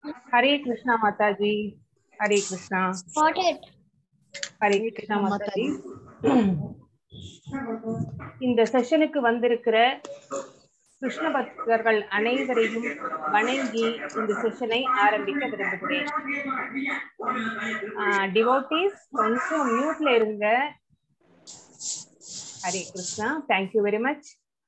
Hare Krishna Mataji Hare Krishna Got it. Hare Krishna Mataji இந்த செஷனுக்கு வந்திருக்கிற கிருஷ்ண பக்தர்கள் அனைவரையும் வணங்கி இந்த செஷனை ஆரம்பிக்க விரும்புகிறேன் டிவோட்டிஸ் கொஞ்சம் மியூட்ல இருங்க Hare Krishna thank you very much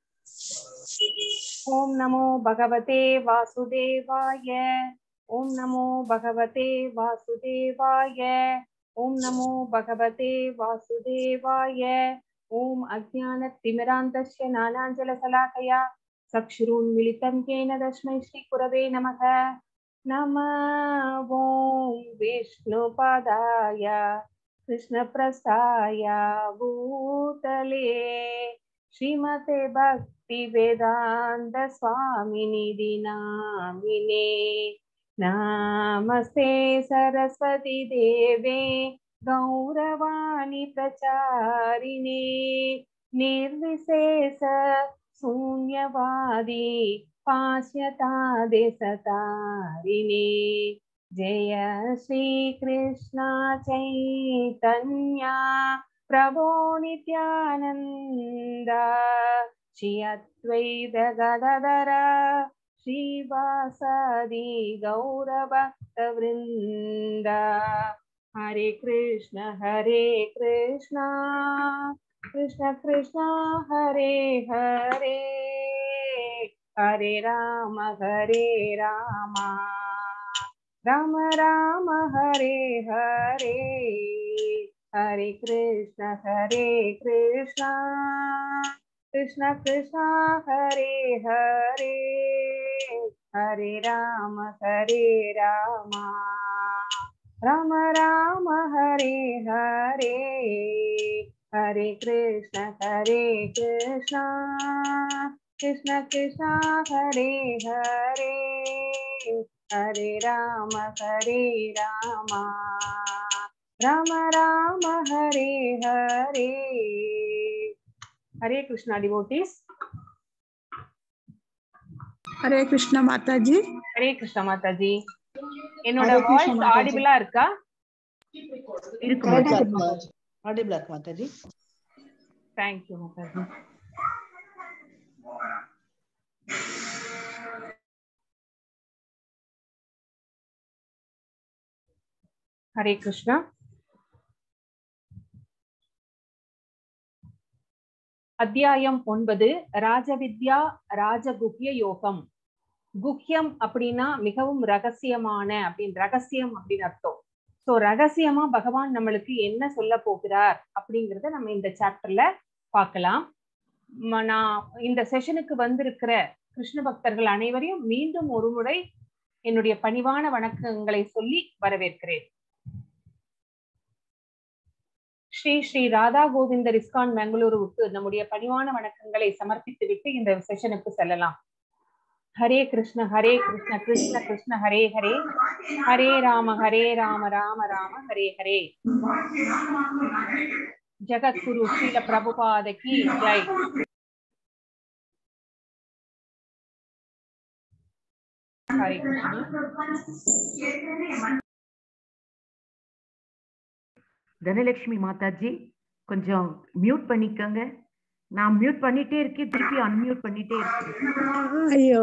ஓம் நமோ பகவதே வாசுதேவாய ஓம் நமோ பகவதே வாசுதேவாய ஓம் நமோ பகவதே வாசுதேவாய ஓம் அஜானத்திமிராந்தஸ்ய நானாஞ்சலசலாकया चक्षुरुन्मिलितं येन तस्मै श्रीगुरवे नमः नम ॐ विष्णुपदाय कृष्णप्रस्थाय भूतले श्रीमते भक्तिवेदान्त स्वामिनिधि नामिने नमस्ते सरस्वती देवे गौरवाणि प्रचारिणे निर्विशेष शून्यवादी पाश्यता देशतारिणे जय श्रीकृष्ण चैतन्या प्रभो नित्यानन्द श्री अद्वैत गदधर श्रीवासादि गौरभक्तवृन्द हरे कृष्ण हरे कृष्ण कृष्ण कृष्ण हरे हरे हरे राम हरे राम राम राम हरे हरे हरे कृष्ण हरे कृष्ण कृष्ण कृष्ण हरे हरे हरे राम हरे राम राम राम हरे हरे हरे कृष्ण हरे कृष्ण कृष्ण कृष्ण हरे हरे हरे राम हरे राम राम राम हरे हरे हरे कृष्णा डिवोटीज ஹரே கிருஷ்ண மாதாஜி ஹரே கிருஷ்ணா மாதாஜி என்னோட ஹரே கிருஷ்ணா வாய்ஸ் மாதாஜி. ஆடிபிளா இருக்கா இருக்கு மாதாஜி ஆடிபிள் இருக்கு மாதாஜி தேங்க்யூ மாதாஜி ஹரே கிருஷ்ணா அத்தியாயம் ஒன்பது ராஜவித்யா ராஜகுஹ்ய யோகம் குஹ்யம் அப்படின்னா மிகவும் ரகசியமான அப்படின்னு ரகசியம் அப்படின்னு அர்த்தம் சோ ரகசியமா பகவான் நம்மளுக்கு என்ன சொல்ல போகிறார் அப்படிங்கறத நம்ம இந்த சாப்டர்ல பார்க்கலாம் ம- நான் இந்த செஷனுக்கு வந்திருக்கிற கிருஷ்ண பக்தர்கள் அனைவரையும் மீண்டும் ஒரு முறை என்னுடைய பணிவான வணக்கங்களை சொல்லி வரவேற்கிறேன் ஸ்ரீ ஸ்ரீ ராதா கோவிந்தர் இஸ்கான் பெங்களூருவுக்கு நம்முடைய பணிவான வணக்கங்களை சமர்ப்பித்து விட்டு இந்த செஷனுக்கு செல்லலாம் ஹரே கிருஷ்ண ஹரே கிருஷ்ண கிருஷ்ண கிருஷ்ண ஹரே ஹரே ஹரே ராம ஹரே ராம ராம ராம ஹரே ஹரே ஜகத்குரு ஸ்ரீல பிரபுபாத கி ஜெய் ஹரே கிருஷ்ணா தனலட்சுமி மாதாஜி கொஞ்சம் மியூட் பண்ணிக்கோங்க நான் மியூட் பண்ணிட்டே இருக்கேன் திருப்பி அன்மியூட் பண்ணிட்டே இருக்கேன் ஐயோ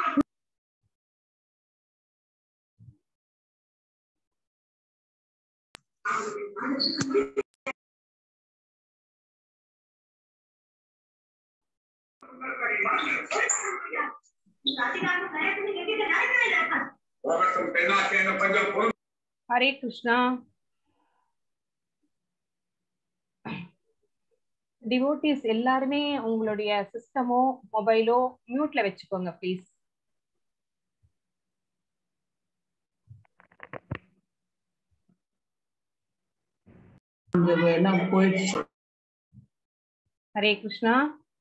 ஹரே கிருஷ்ணா டிவோட்டிஸ் எல்லாருமே உங்களுடைய சிஸ்டமோ மொபைலோ மியூட்ல வச்சுக்கோங்க ப்ளீஸ் எல்லாம் போயிடுச்சு ஹரே கிருஷ்ணா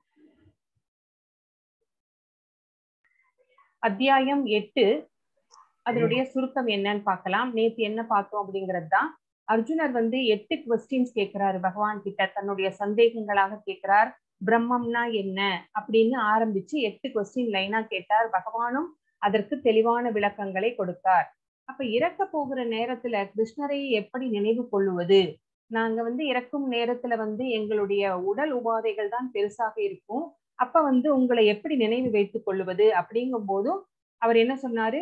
அத்தியாயம் எட்டு அதனுடைய சுருக்கம் என்னன்னு பார்க்கலாம் நேத்து என்ன பார்த்தோம் அப்படிங்கிறது தான் அர்ஜுனர் வந்து எட்டு கொஸ்டின்ஸ் கேட்கிறாரு பகவான் கிட்ட தன்னுடைய சந்தேகங்களாக கேட்கிறார் பிரம்மம்னா என்ன அப்படின்னு ஆரம்பிச்சு எட்டு கொஸ்டின் லைனா கேட்டார் பகவானும் அதற்கு தெளிவான விளக்கங்களை கொடுத்தார் அப்ப இறக்க போகிற நேரத்துல கிருஷ்ணரை எப்படி நினைவு கொள்ளுவது நாங்க வந்து இறக்கும் நேரத்துல வந்து எங்களுடைய உடல் உபாதைகள் தான் பெருசாக இருக்கும் அப்ப வந்து உங்களை எப்படி நினைவு வைத்துக் கொள்ளுவது அப்படிங்கும் போதும் அவர் என்ன சொன்னாரு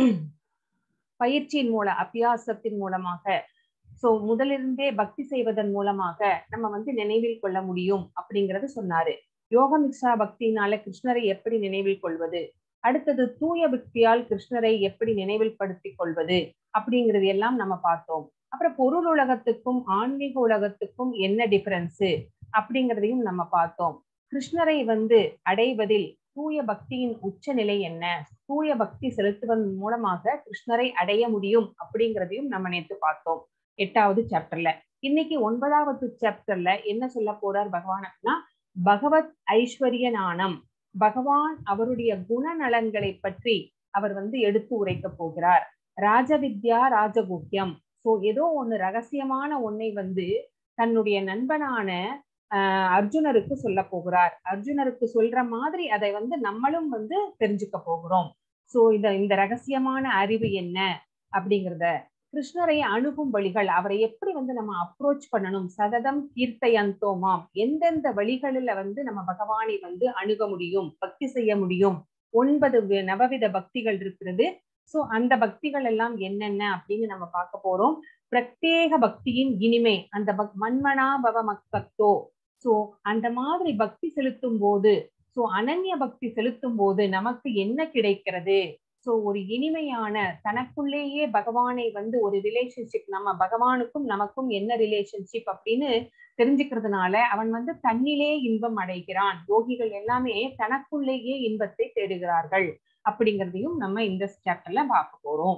பயிற்சியின் மூலம் அபியாசத்தின் மூலமாக சோ முதலிருந்தே பக்தி செய்வதன் மூலமாக நம்ம வந்து நினைவில் கொள்ள முடியும் அப்படிங்கறது சொன்னாரு யோக மிக்ஷா பக்தியினால கிருஷ்ணரை எப்படி நினைவில் கொள்வது அடுத்தது தூய பக்தியால் கிருஷ்ணரை எப்படி நினைவில் படுத்திக் கொள்வது அப்படிங்கிறது எல்லாம் நம்ம பார்த்தோம் அப்புறம் பொருள் உலகத்துக்கும் ஆன்மீக உலகத்துக்கும் என்ன டிஃபரன்ஸ் அப்படிங்கிறதையும் நம்ம பார்த்தோம் கிருஷ்ணரை வந்து அடைவதில் தூய பக்தியின் உச்ச நிலை என்ன தூய பக்தி செலுத்துவதன் மூலமாக கிருஷ்ணரை அடைய முடியும் அப்படிங்கிறதையும் நம்ம நேற்று பார்த்தோம் எட்டாவது சாப்டர்ல இன்னைக்கு ஒன்பதாவது சாப்டர்ல என்ன சொல்ல போறார் பகவான் அப்படின்னா பகவத் ஐஸ்வர்ய நாணம் பகவான் அவருடைய குணநலன்களை பற்றி அவர் வந்து எடுத்து உரைக்க போகிறார் ராஜவித்யா ராஜகுக்கியம் சோ ஏதோ ஒண்ணு ரகசியமான ஒன்னை வந்து தன்னுடைய நண்பனான ஆஹ் அர்ஜுனருக்கு சொல்ல போகிறார் அர்ஜுனருக்கு சொல்ற மாதிரி அதை வந்து நம்மளும் வந்து தெரிஞ்சுக்க போகிறோம் சோ இந்த இந்த ரகசியமான அறிவு என்ன அப்படிங்கிறத கிருஷ்ணரை அணுகும் வழிகள் அவரை எப்படி வந்து நம்ம அப்ரோச் பண்ணணும் சததம் கீர்த்தையந்தோமாம் எந்தெந்த வழிகளில வந்து நம்ம பகவானை வந்து அணுக முடியும் பக்தி செய்ய முடியும் ஒன்பது நவவித பக்திகள் இருக்கிறது சோ அந்த பக்திகள் எல்லாம் என்னென்ன அப்படின்னு நம்ம பார்க்க போறோம் பிரத்யேக பக்தியின் இனிமை அந்த பக் மன்மனா பவ மக்கத்தோ சோ அந்த மாதிரி பக்தி செலுத்தும் போது சோ அனன்ய பக்தி செலுத்தும் போது நமக்கு என்ன கிடைக்கிறது சோ ஒரு இனிமையான தனக்குள்ளேயே பகவானை வந்து ஒரு ரிலேஷன்ஷிப் நம்ம பகவானுக்கும் நமக்கும் என்ன ரிலேஷன்ஷிப் அப்படின்னு தெரிஞ்சுக்கிறதுனால அவன் வந்து தன்னிலே இன்பம் அடைகிறான் யோகிகள் எல்லாமே தனக்குள்ளேயே இன்பத்தை தேடுகிறார்கள் அப்படிங்கிறதையும் நம்ம இந்த சாப்டர்ல பார்க்க போறோம்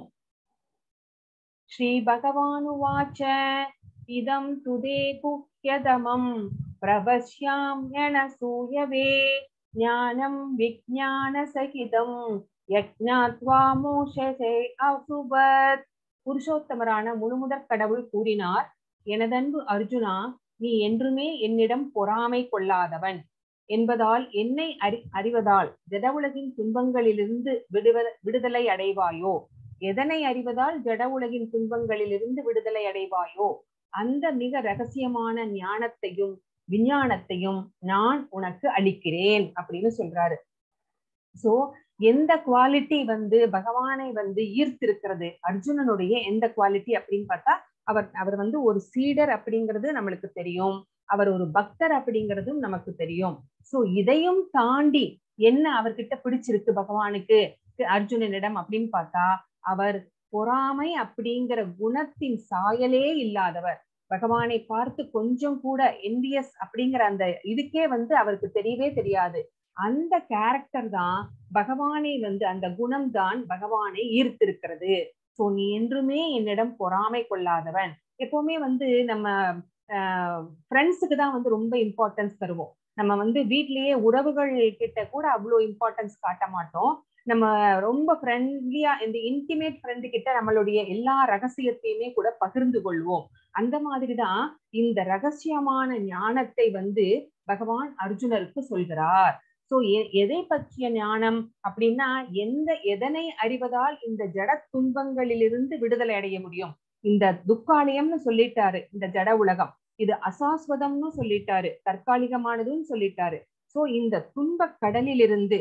ஸ்ரீ பகவானுவாச்ச இதம் துதே குஹ்யதமம் பிரபஷ்யாம்யன சூயவே ஞானம் விஜான சகிதம் யஜ்ஞாத்வா மோஷசே அசுபத் புருஷோத்தமரான முழுமுதற் கடவுள் கூறினார் எனதன்பு அர்ஜுனா நீ என்றுமே என்னிடம் பொறாமை கொள்ளாதவன் என்பதால் என்னை அறி அறிவதால் ஜட உலகின் துன்பங்களிலிருந்து விடுவ விடுதலை அடைவாயோ எதனை அறிவதால் ஜட உலகின் துன்பங்களிலிருந்து விடுதலை அடைவாயோ அந்த மிக ரகசியமான ஞானத்தையும் விஞ்ஞானத்தையும் நான் உனக்கு அளிக்கிறேன் அப்படின்னு சொல்றாரு சோ எந்த குவாலிட்டி வந்து பகவானை வந்து ஈர்த்திருக்கிறது அர்ஜுனனுடைய எந்த குவாலிட்டி அப்படின்னு பார்த்தா அவர் அவர் வந்து ஒரு சீடர் அப்படிங்கிறது நம்மளுக்கு தெரியும் அவர் ஒரு பக்தர் அப்படிங்கிறதும் நமக்கு தெரியும் சோ இதையும் தாண்டி என்ன அவர்கிட்ட பிடிச்சிருக்கு பகவானுக்கு அர்ஜுனனிடம் அப்படின்னு பார்த்தா அவர் பொறாமை அப்படிங்கிற குணத்தின் சாயலே இல்லாதவர் பகவானை பார்த்து கொஞ்சம் கூட என்விஎஸ் அப்படிங்கிற அந்த இதுக்கே வந்து அவருக்கு தெரியவே தெரியாது அந்த கேரக்டர் தான் பகவானை வந்து அந்த குணம் தான் பகவானை ஈர்த்திருக்கிறது சோ நீ என்றுமே என்னிடம் பொறாமை கொள்ளாதவன் எப்பவுமே வந்து நம்ம ஃப்ரெண்ட்ஸுக்கு தான் வந்து ரொம்ப இம்பார்ட்டன்ஸ் தருவோம் நம்ம வந்து வீட்லயே உறவுகள் கிட்ட கூட அவ்வளோ இம்பார்ட்டன்ஸ் காட்ட மாட்டோம் நம்ம ரொம்ப ஃப்ரெண்ட்லியா இந்த இன்டிமேட் ஃப்ரெண்டு கிட்ட நம்மளுடைய எல்லா ரகசியத்தையுமே கூட பகிர்ந்து கொள்வோம் அந்த மாதிரிதான் இந்த ரகசியமான ஞானத்தை வந்து பகவான் அர்ஜுனருக்கு சொல்கிறார் சோ எதை பற்றிய ஞானம் அப்படின்னா எந்த எதனை அறிவதால் இந்த ஜட துன்பங்களிலிருந்து விடுதலை அடைய முடியும் இந்த துக்காலயம்னு சொல்லிட்டாரு இந்த ஜட உலகம் இது அசாஸ்வதம்னு சொல்லிட்டாரு தற்காலிகமானதுன்னு சொல்லிட்டாரு சோ இந்த துன்ப கடலிலிருந்து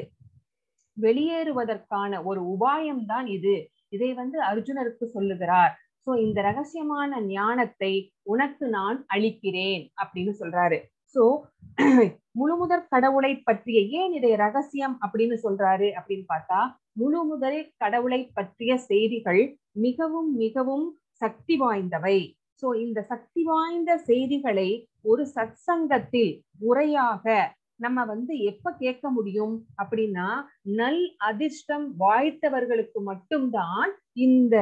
வெளியேறுவதற்கான ஒரு உபாயம் தான் இது இதை வந்து அர்ஜுனருக்கு சொல்லுகிறார் சோ இந்த ரகசியமான ஞானத்தை உனக்கு நான் அளிக்கிறேன் அப்படின்னு சொல்றாரு சோ முழுமுதற் கடவுளை பற்றிய ஏன் இதை ரகசியம் அப்படின்னு சொல்றாரு அப்படின்னு பார்த்தா முழுமுதல் கடவுளை பற்றிய செய்திகள் மிகவும் மிகவும் சக்தி வாய்ந்தவை சோ இந்த சக்தி வாய்ந்த செய்திகளை ஒரு சத்சங்கத்தில் முறையாக நம்ம வந்து எப்ப கேட்க முடியும் அப்படின்னா நல் அதிர்ஷ்டம் வாய்த்தவர்களுக்கு மட்டும்தான் இந்த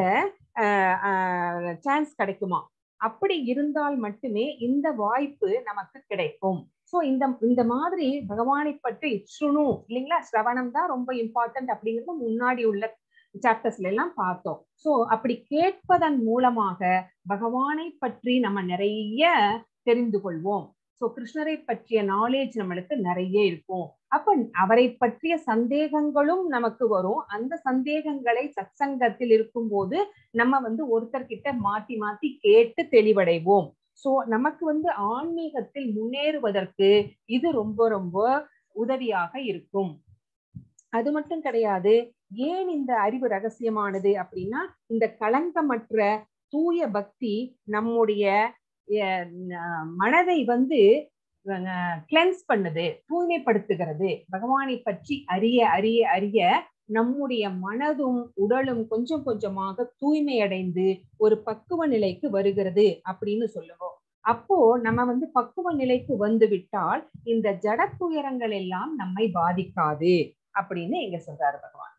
சான்ஸ் கிடைக்குமா அப்படி இருந்தால் மட்டுமே இந்த வாய்ப்பு நமக்கு கிடைக்கும் சோ இந்த இந்த மாதிரி பகவானை பற்றி சுணு இல்லைங்களா சிரவணம் தான் ரொம்ப இம்பார்ட்டன்ட் அப்படிங்கிறது முன்னாடி உள்ள சாப்டர்ஸ்ல எல்லாம் பார்த்தோம் சோ அப்படி கேட்பதன் மூலமாக பகவானை பற்றி நம்ம நிறைய தெரிந்து கொள்வோம் சோ கிருஷ்ணரை பற்றிய நாலேஜ் நம்மளுக்கு நிறைய இருக்கும் அப்ப அவரை பற்றிய சந்தேகங்களும் நமக்கு வரும் அந்த சந்தேகங்களை சத்சங்கத்தில் இருக்கும்போது நம்ம வந்து ஒருத்தர்கிட்ட மாத்தி மாத்தி கேட்டு தெளிவடைவோம் சோ நமக்கு வந்து ஆன்மீகத்தில் முன்னேறுவதற்கு இது ரொம்ப ரொம்ப உதவியாக இருக்கும் அது மட்டும் கிடையாது ஏன் இந்த அறிவு ரகசியமானது அப்படின்னா இந்த களங்கமற்ற தூய பக்தி நம்முடைய அஹ், ந- மனதை வந்து கிளென்ஸ் பண்ணுது தூய்மைப்படுத்துகிறது பகவானை பற்றி அறிய அறிய அறிய நம்முடைய மனதும் உடலும் கொஞ்சம் கொஞ்சமாக தூய்மையடைந்து ஒரு பக்குவ நிலைக்கு வருகிறது அப்படின்னு சொல்லுவோம் அப்போ நம்ம வந்து பக்குவ நிலைக்கு வந்து விட்டால் இந்த ஜட துயரங்கள் எல்லாம் நம்மை பாதிக்காது அப்படின்னு இங்க சொல்றாரு பகவான்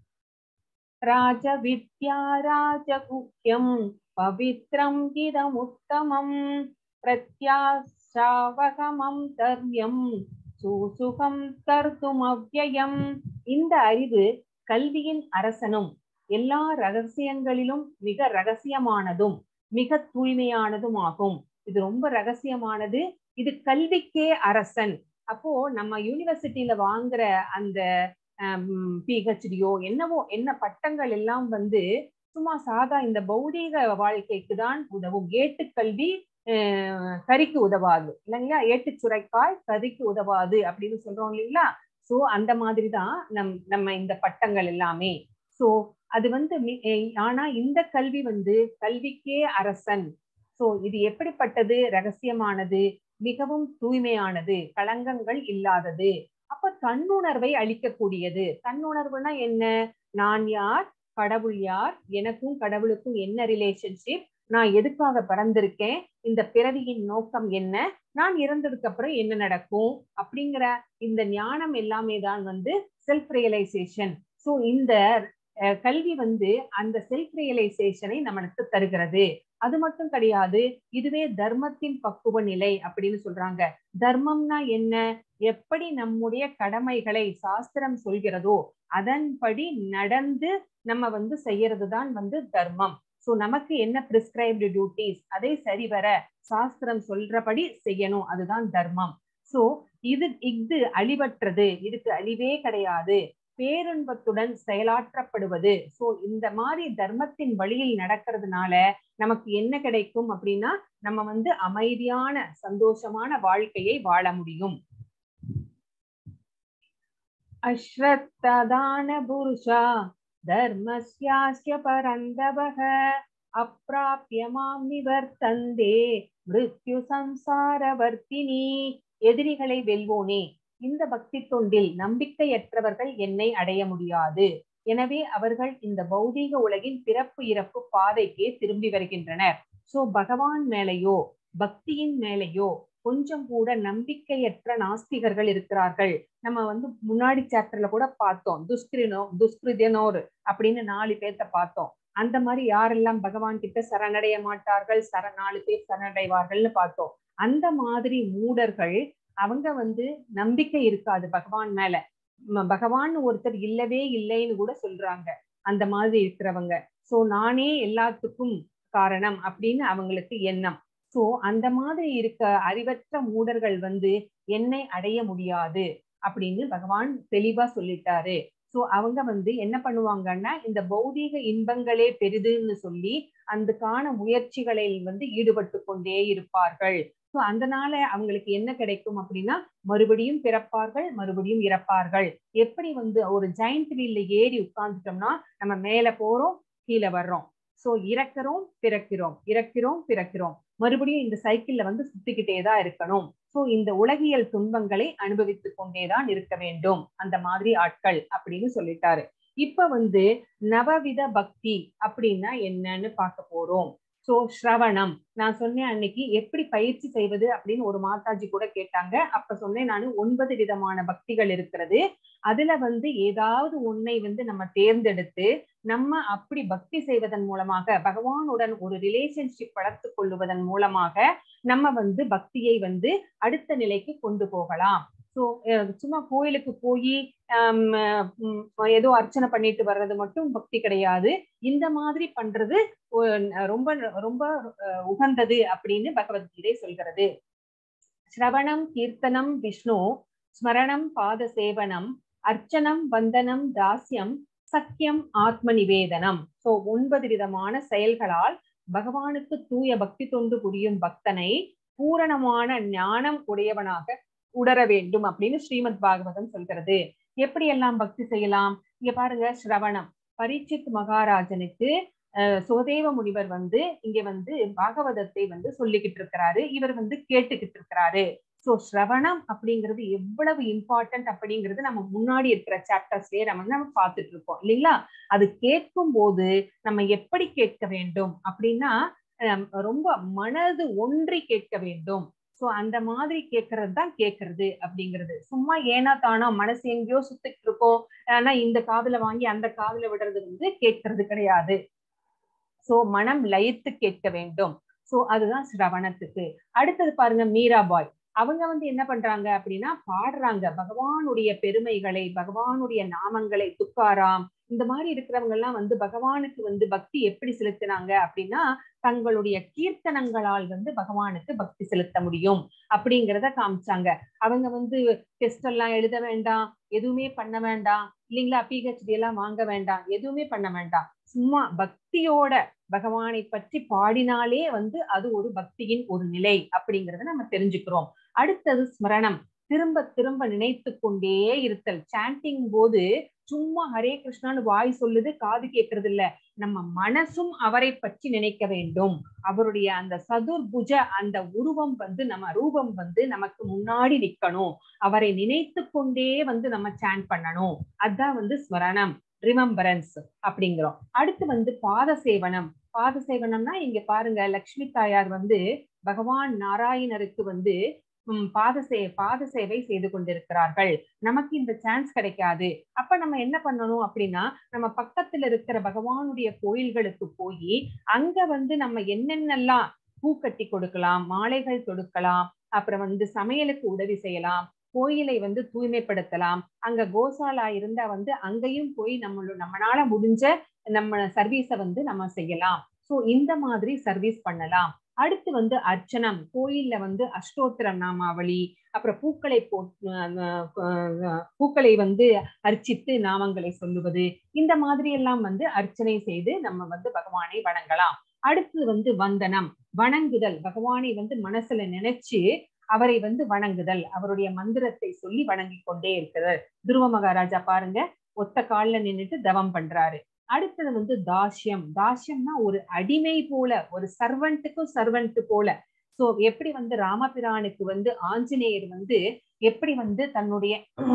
ராஜ வித்யா ராஜகுஹ்யம் பவித்ரம் இதமுத்தமம் பிரத்யாசாவகமம் தர்மியம் சுசுகம் கர்த்தும் அவ்யயம் இந்த அறிவு கல்வியின் அரசனும் எல்லா ரகசியங்களிலும் மிக ரகசியமானதும் மிக தூய்மையானதும் ஆகும் இது ரொம்ப ரகசியமானது இது கல்விக்கே அரசன் அப்போ நம்ம யூனிவர்சிட்டியில வாங்குற அந்த பிஹெச்டியோ என்னவோ என்ன பட்டங்கள் எல்லாம் வந்து சும்மா சாதா இந்த பௌதீக வாழ்க்கைக்கு தான் உதவும் ஏட்டுக்கல்வி அஹ், கறிக்கு உதவாது இல்லைங்களா ஏட்டு சுரைக்காய் கறிக்கு உதவாது அப்படின்னு சொல்றோம் இல்லைங்களா சோ அந்த மாதிரி தான் நம் நம்ம இந்த பட்டங்கள் எல்லாமே சோ அது வந்து மி- எ- ஆனா இந்த கல்வி வந்து கல்விக்கே அரசன் சோ இது எப்படிப்பட்டது ரகசியமானது மிகவும் தூய்மையானது களங்கங்கள் இல்லாதது அப்ப தன்னுணர்வை அளிக்கக்கூடியது தன்னுணர்வுனா என்ன நான் யார் கடவுள் யார் எனக்கும் கடவுளுக்கும் என்ன ரிலேஷன்ஷிப் நான் எதுக்காக பிறந்திருக்கேன் இந்த பிறவியின் நோக்கம் என்ன நான் இறந்ததுக்கு அப்புறம் என்ன நடக்கும் அப்படிங்கிற இந்த ஞானம் எல்லாமே தான் வந்து செல்ஃப் ரியலைசேஷன் சோ இந்த அஹ், கல்வி வந்து அந்த செல்ஃப் ரியலைசேஷனை நம்மளுக்கு தருகிறது அது மட்டும் கிடையாது இதுவே தர்மத்தின் பக்குவ நிலை அப்படின்னு சொல்றாங்க தர்மம்னா என்ன எப்படி நம்முடைய கடமைகளை சாஸ்திரம் சொல்கிறதோ அதன்படி நடந்து நம்ம வந்து செய்யறது தான் வந்து தர்மம் சோ நமக்கு என்ன பிரிஸ்கிரைப்டு டியூட்டிஸ் அதை சரிவர சாஸ்திரம் சொல்றபடி செய்யணும் அதுதான் தர்மம் சோ இது இது அழிவற்றது இதுக்கு அழிவே கிடையாது பேரின்பத்துடன் செயலாற்றப்படுவது சோ இந்த மாதிரி தர்மத்தின் வழியில் நடக்கிறதுனால நமக்கு என்ன கிடைக்கும் அப்படின்னா நம்ம வந்து அமைதியான சந்தோஷமான வாழ்க்கையை வாழ முடியும் அஸ்ரத்ததான புருஷா தர்மஸ்யாஸ்ய பரந்தவக அப்பிராபிய மாம் நிவர்த்தந்தே மிருத்யு சம்சாரவர்த்தினி எதிரிகளை வெல்வோனே இந்த பக்தி தொண்டில் நம்பிக்கையற்றவர்கள் என்னை அடைய முடியாது எனவே அவர்கள் இந்த பௌதீக உலகின் பிறப்பு இறப்பு பாதைக்கே திரும்பி வருகின்றனர் சோ பகவான் மேலேயோ பக்தியின் மேலேயோ கொஞ்சம் கூட நம்பிக்கையற்ற நாஸ்திகர்கள் இருக்கிறார்கள் நம்ம வந்து முன்னாடி சாப்டர்ல கூட பார்த்தோம் துஷ்கிரினோ துஷ்கிருதனோர் அப்படின்னு நாலு பேர்த்த பார்த்தோம் அந்த மாதிரி யாரெல்லாம் பகவான் கிட்ட சரணடைய மாட்டார்கள் சர நாலு பேர் சரணடைவார்கள்னு பார்த்தோம் அந்த மாதிரி மூடர்கள் அவங்க வந்து நம்பிக்கை இருக்காது பகவான் மேல ம- பகவான் ஒருத்தர் இல்லவே இல்லைன்னு கூட சொல்றாங்க அந்த மாதிரி இருக்கிறவங்க சோ நானே எல்லாத்துக்கும் காரணம் அப்படின்னு அவங்களுக்கு எண்ணம் சோ அந்த மாதிரி இருக்க அறிவற்ற மூடர்கள் வந்து என்னை அடைய முடியாது அப்படின்னு பகவான் தெளிவா சொல்லிட்டாரு சோ அவங்க வந்து என்ன பண்ணுவாங்கன்னா இந்த பௌதீக இன்பங்களே பெரிதுன்னு சொல்லி அதுக்கான முயற்சிகளில் வந்து ஈடுபட்டு கொண்டே இருப்பார்கள் சோ அதனால அவங்களுக்கு என்ன கிடைக்கும் அப்படின்னா மறுபடியும் பிறப்பார்கள் மறுபடியும் இறப்பார்கள் எப்படி வந்து ஒரு ஜெயிண்ட் வீல்ல ஏறி உட்கார்ந்துட்டோம்னா நம்ம மேல போறோம் கீழே வர்றோம் சோ இறக்குறோம் பிறக்கிறோம் இறக்கிறோம் பிறக்கிறோம் மறுபடியும் இந்த சைக்கிள்ல வந்து சுத்திக்கிட்டே தான் இருக்கணும் சோ இந்த உலகியல் துன்பங்களை அனுபவித்துக் கொண்டேதான் இருக்க வேண்டும் அந்த மாதிரி ஆட்கள் அப்படின்னு சொல்லிட்டாரு இப்ப வந்து நவவித பக்தி அப்படின்னா என்னன்னு பார்க்க போறோம் சோ ஸ்ரவணம் நான் சொன்னேன் அன்னைக்கு எப்படி பயிற்சி செய்வது அப்படின்னு ஒரு மாதாஜி கூட கேட்டாங்க அப்ப சொன்னேன் நான் ஒன்பது விதமான பக்திகள் இருக்கிறது அதுல வந்து ஏதாவது ஒன்னை வந்து நம்ம தேர்ந்தெடுத்து நம்ம அப்படி பக்தி செய்வதன் மூலமாக பகவானுடன் ஒரு ரிலேஷன்ஷிப் வளர்த்து கொள்ளுவதன் மூலமாக நம்ம வந்து பக்தியை வந்து அடுத்த நிலைக்கு கொண்டு போகலாம் ஸோ சும்மா கோயிலுக்கு போய் ஏதோ அர்ச்சனை பண்ணிட்டு வர்றது மட்டும் பக்தி கிடையாது இந்த மாதிரி பண்றது ஒ- ரொம்ப ரொம்ப அஹ், உகந்தது அப்படின்னு பகவத்கீதை சொல்கிறது ஸ்ரவணம் கீர்த்தனம் விஷ்ணு ஸ்மரணம் பாத சேவனம் அர்ச்சனம் வந்தனம் தாஸ்யம் சக்கியம் ஆத்ம நிவேதனம் சோ ஒன்பது விதமான செயல்களால் பகவானுக்கு தூய பக்தி தொண்டு புரியும் பக்தனை பூரணமான ஞானம் உடையவனாக உணர வேண்டும் அப்படின்னு ஸ்ரீமத் பாகவதம் சொல்கிறது எப்படி எல்லாம் பக்தி செய்யலாம் இங்க பாருங்க ஸ்ரவணம் பரீட்சித் மகாராஜனுக்கு அஹ், சுகதேவ முனிவர் வந்து இங்க வந்து பாகவதத்தை வந்து சொல்லிக்கிட்டு இருக்கிறாரு இவர் வந்து கேட்டுக்கிட்டு இருக்கிறாரு சோ ஸ்ரவணம் அப்படிங்கிறது எவ்வளவு இம்பார்ட்டன்ட் அப்படிங்கிறது நம்ம முன்னாடி இருக்கிற சாப்டர்ஸ்லயே நம்ம வந்து நம்ம பார்த்துட்டு இருக்கோம் இல்லைங்களா அது கேட்கும் போது நம்ம எப்படி கேட்க வேண்டும் அப்படின்னா அஹ், ரொம்ப மனது ஒன்றி கேட்க வேண்டும் சோ அந்த மாதிரி கேட்கறது தான் கேட்கறது அப்படிங்கிறது சும்மா ஏனா தானா மனசு எங்கேயோ சுத்திட்டு இருக்கோம் ஆனா இந்த காதுல வாங்கி அந்த காதுல விடுறது வந்து கேட்கறது கிடையாது சோ மனம் லயித்து கேட்க வேண்டும் சோ அதுதான் சிரவணத்துக்கு அடுத்தது பாருங்க மீராபாய் அவங்க வந்து என்ன பண்றாங்க அப்படின்னா பாடுறாங்க பகவானுடைய பெருமைகளை பகவானுடைய நாமங்களை துக்காராம் இந்த மாதிரி இருக்கிறவங்க எல்லாம் வந்து பகவானுக்கு வந்து பக்தி எப்படி செலுத்தினாங்க அப்படின்னா தங்களுடைய கீர்த்தனங்களால் வந்து பகவானுக்கு பக்தி செலுத்த முடியும் அப்படிங்கிறத காமிச்சாங்க அவங்க வந்து டெஸ்ட் எல்லாம் எழுத வேண்டாம் எதுவுமே பண்ண வேண்டாம் இல்லைங்களா பிஹெச்டி எல்லாம் வாங்க வேண்டாம் எதுவுமே பண்ண வேண்டாம் சும்மா பக்தியோட பகவானை பற்றி பாடினாலே வந்து அது ஒரு பக்தியின் ஒரு நிலை அப்படிங்கறத நம்ம தெரிஞ்சுக்கிறோம் அடுத்தது ஸ்மரணம் திரும்ப திரும்ப நினைத்து கொண்டே இருத்தல் சாண்டிங் போது சும்மா ஹரே கிருஷ்ணான்னு வாய் சொல்லுது காது கேட்கறது இல்ல நம்ம மனசும் அவரை பற்றி நினைக்க வேண்டும் அவருடைய அந்த சதுர்புஜ அந்த உருவம் வந்து நம்ம ரூபம் வந்து நமக்கு முன்னாடி நிக்கணும் அவரை நினைத்து கொண்டே வந்து நம்ம சாண்ட் பண்ணணும் அதான் வந்து ஸ்மரணம் ரிமம்பரன்ஸ் அப்படிங்கிறோம் அடுத்து வந்து பாத சேவனம் பாத சேவனம்னா இங்க பாருங்க லக்ஷ்மி தாயார் வந்து பகவான் நாராயணருக்கு வந்து உம் பாத சே பாத சேவை செய்து கொண்டிருக்கிறார்கள் நமக்கு இந்த சான்ஸ் கிடைக்காது அப்ப நம்ம என்ன பண்ணணும் அப்படின்னா நம்ம பக்கத்துல இருக்கிற பகவானுடைய கோயில்களுக்கு போய் அங்க வந்து நம்ம என்னென்னலாம் பூ கட்டி கொடுக்கலாம் மாலைகள் தொடுக்கலாம் அப்புறம் வந்து சமையலுக்கு உதவி செய்யலாம் கோயிலை வந்து தூய்மைப்படுத்தலாம் அங்க கோசாலா இருந்தா வந்து அங்கேயும் போய் நம்மளோட நம்மளால முடிஞ்ச நம்ம சர்வீஸ வந்து நம்ம செய்யலாம் சோ இந்த மாதிரி சர்வீஸ் பண்ணலாம் அடுத்து வந்து அர்ச்சனம் கோயில்ல வந்து அஷ்டோத்திர நாமாவளி அப்புறம் பூக்களை போ பூக்களை வந்து அர்ச்சித்து நாமங்களை சொல்லுவது இந்த மாதிரி எல்லாம் வந்து அர்ச்சனை செய்து நம்ம வந்து பகவானை வணங்கலாம் அடுத்து வந்து வந்தனம் வணங்குதல் பகவானை வந்து மனசுல நினைச்சு அவரை வந்து வணங்குதல் அவருடைய மந்திரத்தை சொல்லி வணங்கி கொண்டே இருக்கிறார் துருவ மகாராஜா பாருங்க ஒத்த கால்ல நின்னுட்டு தவம் பண்றாரு அடுத்தது வந்து தாஷ்யம் தாஷ்யம்னா ஒரு அடிமை போல ஒரு சர்வெண்ட்டுக்கும் சர்வெண்ட் போல சோ எப்படி வந்து ராமபிரானுக்கு வந்து ஆஞ்சநேயர் வந்து எப்படி வந்து தன்னுடைய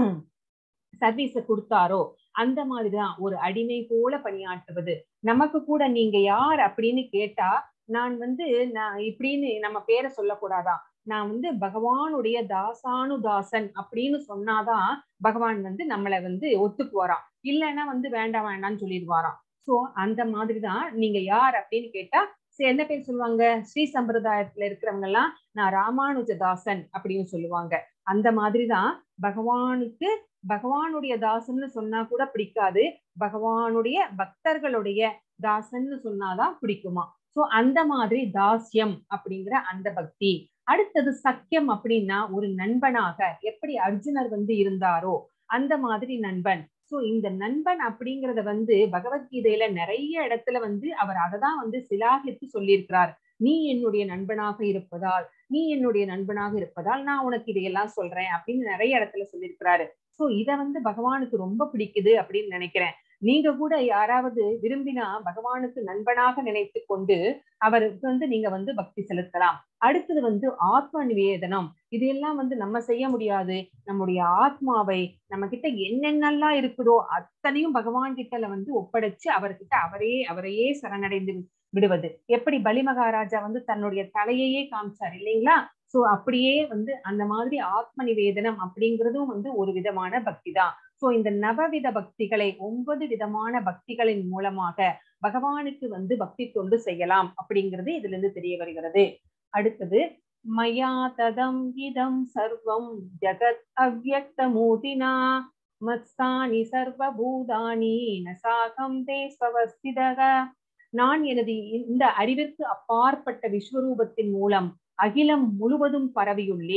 சர்வீஸ கொடுத்தாரோ அந்த மாதிரிதான் ஒரு அடிமை போல பணியாற்றுவது நமக்கு கூட நீங்க யார் அப்படின்னு கேட்டா நான் வந்து நான் இப்படின்னு நம்ம பேரை சொல்லக்கூடாதான் நான் வந்து பகவானுடைய தாசானுதாசன் அப்படின்னு சொன்னாதான் பகவான் வந்து நம்மளை வந்து ஒத்துக்குவாராம் இல்லைன்னா வந்து வேண்டாம் வேண்டாம்னு சொல்லிடுவாராம் சோ அந்த மாதிரிதான் நீங்க யார் அப்படின்னு கேட்டா சரி, என்ன பேர் சொல்லுவாங்க ஸ்ரீ சம்பிரதாயத்துல இருக்கிறவங்க எல்லாம் நான் ராமானுஜதாசன் அப்படின்னு சொல்லுவாங்க அந்த மாதிரிதான் பகவானுக்கு பகவானுடைய தாசன்னு சொன்னா கூட பிடிக்காது பகவானுடைய பக்தர்களுடைய தாசன்னு சொன்னாதான் பிடிக்குமா சோ அந்த மாதிரி தாஸ்யம் அப்படிங்கிற அந்த பக்தி அடுத்தது சக்கியம் அப்படின்னா ஒரு நண்பனாக எப்படி அர்ஜுனர் வந்து இருந்தாரோ அந்த மாதிரி நண்பன் சோ இந்த நண்பன் அப்படிங்கறத வந்து பகவத்கீதையில நிறைய இடத்துல வந்து அவர் அததான் வந்து சிலாகித்து சொல்லியிருக்கிறார் நீ என்னுடைய நண்பனாக இருப்பதால் நீ என்னுடைய நண்பனாக இருப்பதால் நான் உனக்கு இதையெல்லாம் சொல்றேன் அப்படின்னு நிறைய இடத்துல சொல்லியிருக்கிறாரு சோ இத வந்து பகவானுக்கு ரொம்ப பிடிக்குது அப்படின்னு நினைக்கிறேன் நீங்க கூட யாராவது விரும்பினா பகவானுக்கு நண்பனாக நினைத்து கொண்டு அவருக்கு வந்து நீங்க வந்து பக்தி செலுத்தலாம் அடுத்தது வந்து ஆத்ம நிவேதனம் இதெல்லாம் வந்து நம்ம செய்ய முடியாது நம்முடைய ஆத்மாவை நம்ம கிட்ட என்னென்னலாம் இருக்குதோ அத்தனையும் பகவான் கிட்ட வந்து ஒப்படைச்சு அவர்கிட்ட அவரே அவரையே சரணடைந்து விடுவது எப்படி பலி மகாராஜா வந்து தன்னுடைய தலையையே காமிச்சார் இல்லைங்களா சோ அப்படியே வந்து அந்த மாதிரி ஆத்ம நிவேதனம் அப்படிங்கிறதும் வந்து ஒரு விதமான பக்தி தான் சோ இந்த நவவித பக்திகளை ஒன்பது விதமான பக்திகளின் மூலமாக பகவானுக்கு வந்து பக்தி தொண்டு செய்யலாம் அப்படிங்கிறது இதுல இருந்து தெரிய வருகிறது அடுத்தது மயா ததம் இதம் சர்வம் ஜகத் அவ்யக்த மூர்த்தினா மத்ஸ்தானி சர்வபூதானி நசாகம் தே ஸ்வவஸ்திதக நான் எனது இந்த அறிவிற்கு அப்பாற்பட்ட விஸ்வரூபத்தின் மூலம் அகிலம் முழுவதும் பரவியுள்ளேன்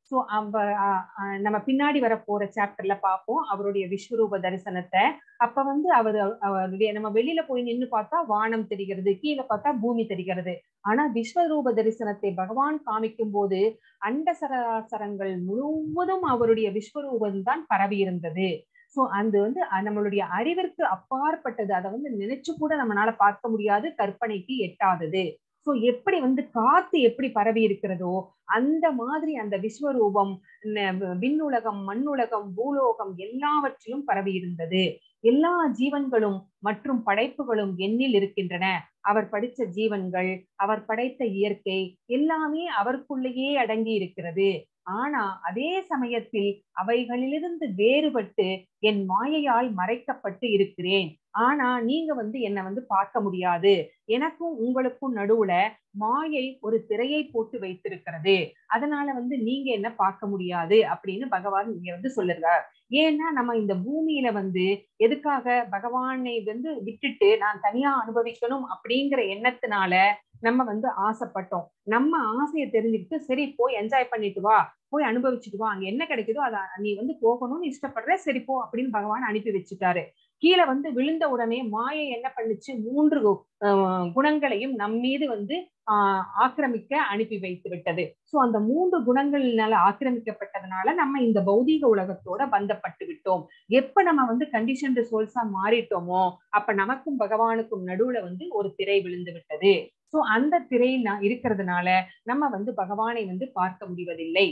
சோ அவ அஹ், அஹ், நம்ம பின்னாடி வர போற சாப்டர்ல பார்ப்போம் அவருடைய விஸ்வரூப தரிசனத்தை அப்ப வந்து அவர் அவருடைய நம்ம வெளியில போய் நின்னு பார்த்தா வானம் தெரிகிறது கீழே பார்த்தா பூமி தெரிகிறது ஆனா விஸ்வரூப தரிசனத்தை பகவான் காமிக்கும் போது அண்ட சராசரங்கள் முழுவதும் அவருடைய விஸ்வரூபம் தான் பரவி இருந்தது சோ அது வந்து அஹ், நம்மளுடைய அறிவிற்கு அப்பாற்பட்டது அதை வந்து நினைச்சு கூட நம்மளால பார்க்க முடியாது கற்பனைக்கு எட்டாதது சோ எப்படி வந்து காத்து எப்படி பரவி இருக்கிறதோ அந்த மாதிரி அந்த விஸ்வரூபம் ந- விண்ணுலகம் மண்ணுலகம் பூலோகம் எல்லாவற்றிலும் பரவி இருந்தது எல்லா ஜீவன்களும் மற்றும் படைப்புகளும் எண்ணில் இருக்கின்றன அவர் படித்த ஜீவன்கள் அவர் படைத்த இயற்கை எல்லாமே அவருக்குள்ளேயே அடங்கி இருக்கிறது ஆனா அதே சமயத்தில் அவைகளிலிருந்து வேறுபட்டு என் மாயையால் மறைக்கப்பட்டு இருக்கிறேன் ஆனா நீங்க வந்து என்ன வந்து பார்க்க முடியாது எனக்கும் உங்களுக்கும் நடுவுல மாயை ஒரு திரையை போட்டு வைத்திருக்கிறது அதனால வந்து நீங்க என்ன பார்க்க முடியாது அப்படின்னு பகவான் இங்க வந்து சொல்லுறார் ஏன்னா நம்ம இந்த பூமியில வந்து எதுக்காக பகவானை வந்து விட்டுட்டு நான் தனியா அனுபவிக்கணும் அப்படிங்கிற எண்ணத்தினால நம்ம வந்து ஆசைப்பட்டோம் நம்ம ஆசையை தெரிஞ்சுக்கிட்டு சரி போய் என்ஜாய் பண்ணிட்டு வா போய் அனுபவிச்சுட்டு வா அங்க என்ன கிடைக்குதோ அத நீ வந்து போகணும்னு இஷ்டப்படுற சரி போ அப்படின்னு பகவான் அனுப்பி வச்சுட்டாரு கீழே வந்து விழுந்த உடனே மாயை என்ன பண்ணுச்சு மூன்று அஹ், குணங்களையும் நம் மீது வந்து ஆஹ் ஆக்கிரமிக்க அனுப்பி வைத்து விட்டது சோ அந்த மூன்று குணங்கள்னால ஆக்கிரமிக்கப்பட்டதுனால நம்ம இந்த பௌதீக உலகத்தோட பந்தப்பட்டு விட்டோம் எப்ப நம்ம வந்து கண்டிஷன் சோல்ஸா மாறிட்டோமோ அப்ப நமக்கும் பகவானுக்கும் நடுவுல வந்து ஒரு திரை விழுந்து விட்டது சோ அந்த திரையில் நான் இருக்கிறதுனால நம்ம வந்து பகவானை வந்து பார்க்க முடிவதில்லை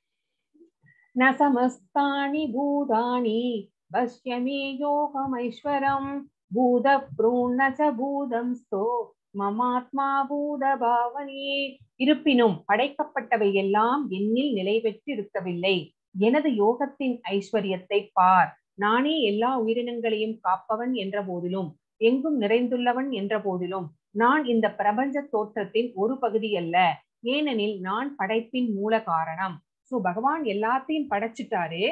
ந சமஸ்தானி பூதானி பஷ்யமே யோகமைஸ்வரம் பூத ப்ரூண ச பூதம் ஸ்தோ மமாத்மா பூத பாவனே இருப்பினும் படைக்கப்பட்டவை எல்லாம் என்னில் நிலை பெற்று இருக்கவில்லை எனது யோகத்தின் ஐஸ்வர்யத்தை பார் நானே எல்லா உயிரினங்களையும் காப்பவன் என்ற போதிலும் எங்கும் நிறைந்துள்ளவன் என்ற போதிலும் நான் இந்த பிரபஞ்ச தோற்றத்தின் ஒரு பகுதி அல்ல ஏனெனில் நான் படைப்பின் மூல காரணம் சோ பகவான் எல்லாத்தையும் படைச்சிட்டாரு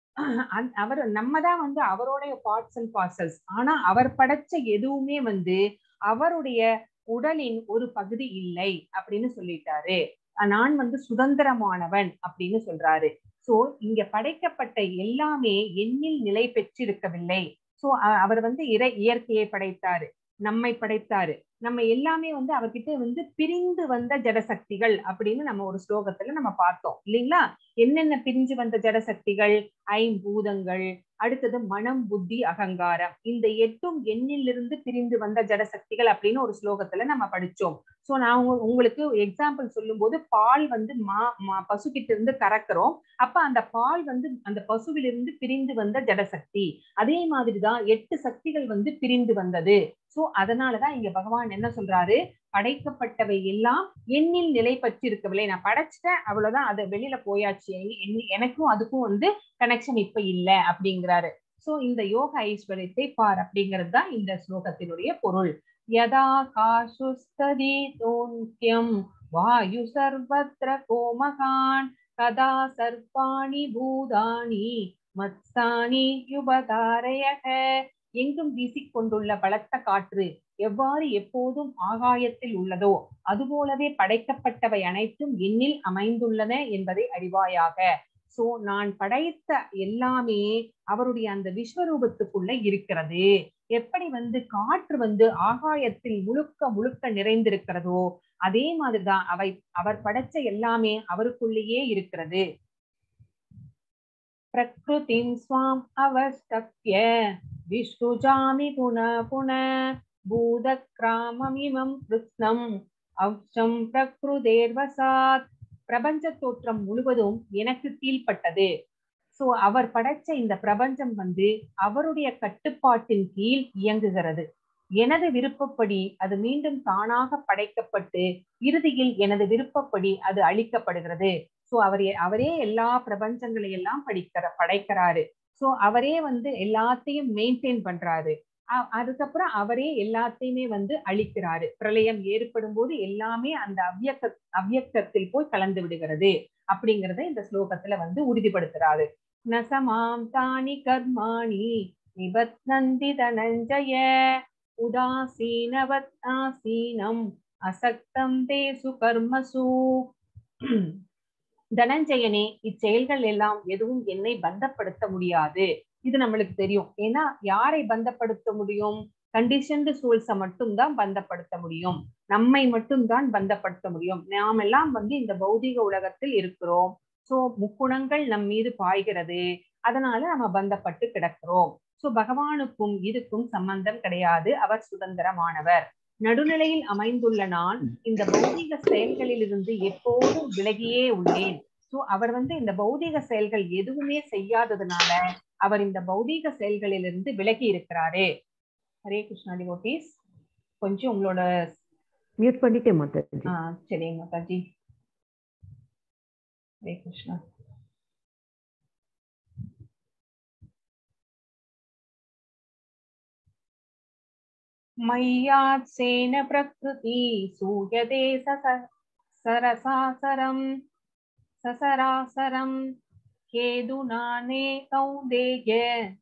அந்- அவர் நம்ம தான் வந்து அவருடைய பார்ட்ஸ் அண்ட் பார்சல்ஸ் ஆனா அவர் படைச்ச எதுவுமே வந்து அவருடைய உடலின் ஒரு பகுதி இல்லை அப்படின்னு சொல்லிட்டாரு அஹ் நான் வந்து சுதந்திரமானவன் அப்படின்னு சொல்றாரு சோ இங்க படைக்கப்பட்ட எல்லாமே எண்ணில் நிலை பெற்றிருக்கவில்லை சோ அவர் வந்து இறை இயற்கையை படைத்தாரு நம்மை படைத்தாரு நம்ம எல்லாமே வந்து அவர்கிட்ட வந்து பிரிந்து வந்த ஜடசக்திகள் அப்படின்னு நம்ம ஒரு ஸ்லோகத்துல நம்ம பார்த்தோம் இல்லைங்களா என்னென்ன பிரிஞ்சு வந்த ஜடசக்திகள் ஐம்பூதங்கள் அடுத்தது மனம் புத்தி அகங்காரம் இந்த எட்டும் எண்ணிலிருந்து பிரிந்து வந்த ஜடசக்திகள் அப்படின்னு ஒரு ஸ்லோகத்துல நம்ம படிச்சோம் சோ நான் உங்க- உங்களுக்கு எக்ஸாம்பிள் சொல்லும்போது பால் வந்து மா மா- பசுகிட்ட இருந்து கறக்குறோம் அப்ப அந்த பால் வந்து அந்த பசுவிலிருந்து பிரிந்து வந்த ஜடசக்தி அதே மாதிரிதான் எட்டு சக்திகள் வந்து பிரிந்து வந்தது சோ அதனாலதான் இங்க பகவான் என்ன சொல்றாரு படைக்கப்பட்டவை எல்லாம் எண்ணில் நிலை பற்றி இருக்கவில்லை நான் படைச்சிட்டேன் அவ்வளவுதான் அது வெளியில போயாச்சு எ- எண்ணி- எனக்கும் அதுக்கும் வந்து கனெக்ஷன் இப்ப இல்ல அப்படிங்கிறாரு சோ இந்த யோக ஐஸ்வர்யத்தை பார் அப்படிங்கிறது தான் இந்த ஸ்லோகத்தினுடைய பொருள் யதா காசுஸ்ததி தோன்யம் வாயு சர்வத்ர கோமகான் கதா சர்ப்பாணி பூதானி மத்சானி யுபதாரயக எங்கும் வீசிக்கொண்டுள்ள பலத்த காற்று எவ்வாறு எப்போதும் ஆகாயத்தில் உள்ளதோ அதுபோலவே படைக்கப்பட்டவை அனைத்தும் எண்ணில் அமைந்துள்ளன என்பதை அறிவாயாக சோ நான் படைத்த எல்லாமே அவருடைய அந்த விஸ்வரூபத்துக்குள்ள இருக்கிறது எப்படி வந்து காற்று வந்து ஆகாயத்தில் முழுக்க முழுக்க நிறைந்திருக்கிறதோ அதே மாதிரிதான் அவை அவர் படைச்ச எல்லாமே அவருக்குள்ளேயே இருக்கிறது பிரகிருதிம் ஸ்வாம் அவஸ்தப்ய விஷ்ணுஜாமி புன புன பூதக்ராமமிமம் கிருஷ்ணம் அவ்ஷம் பிரகிருதேர்வசாத் பிரபஞ்ச தோற்றம் முழுவதும் எனக்கு கீழ்ப்பட்டது சோ அவர் படைச்ச இந்த பிரபஞ்சம் வந்து அவருடைய கட்டுப்பாட்டின் கீழ் இயங்குகிறது எனது விருப்பப்படி அது மீண்டும் தானாக படைக்கப்பட்டு இறுதியில் எனது விருப்பப்படி அது அழிக்கப்படுகிறது சோ அவர் அவரே எல்லா பிரபஞ்சங்களை எல்லாம் படிக்கிற படைக்கிறாரு சோ அவரே வந்து எல்லாத்தையும் மெயின்டைன் பண்றாரு அ- அதுக்கப்புறம் அவரே எல்லாத்தையுமே வந்து அழிக்கிறாரு பிரளயம் ஏற்படும் போது எல்லாமே அந்த அவ்வியக்க அவ்வியக்கத்தில் போய் கலந்து விடுகிறது அப்படிங்கறத இந்த ஸ்லோகத்துல வந்து உறுதிப்படுத்துறாரு நசமாம் தானி கர்மாணி நிபத்னந்தி தனஞ்சய உதாசீனவத் ஆசீனம் அசக்தம் தேசு கர்மசு தனஞ்சயனே இச்செயல்கள் எல்லாம் எதுவும் என்னை பந்தப்படுத்த முடியாது இது நம்மளுக்கு தெரியும் ஏன்னா யாரை பந்தப்படுத்த முடியும் கண்டிஷன்டு சூழ்ஸை மட்டும்தான் பந்தப்படுத்த முடியும் நம்மை மட்டும்தான் பந்தப்படுத்த முடியும் நாம் எல்லாம் வந்து இந்த பௌதிக உலகத்தில் இருக்கிறோம் சோ முக்குணங்கள் நம் மீது பாய்கிறது அதனால நம்ம பந்தப்பட்டு கிடக்கிறோம் சோ பகவானுக்கும் இதுக்கும் சம்பந்தம் கிடையாது அவர் சுதந்திரமானவர் நடுநிலையில் அமைந்துள்ள நான் இந்த பௌதிக செயல்களில் இருந்து எப்போதும் விலகியே உள்ளேன் சோ அவர் வந்து இந்த பௌதிக செயல்கள் எதுவுமே செய்யாததுனால அவர் இந்த பௌதிக செயல்களிலிருந்து விலகி இருக்கிறாரு ஹரே கிருஷ்ணா டிவோட்டீஸ் கொஞ்சம் உங்களோட மியூட் பண்ணிட்டேன் மாதாஜி ஆஹ் சரிங்க மாதாஜி ஹரே கிருஷ்ணா मय्यात्सेन प्रकृति सूयते सस सरसासरम् ससरासरम् கேதுனானே கௌந்தேய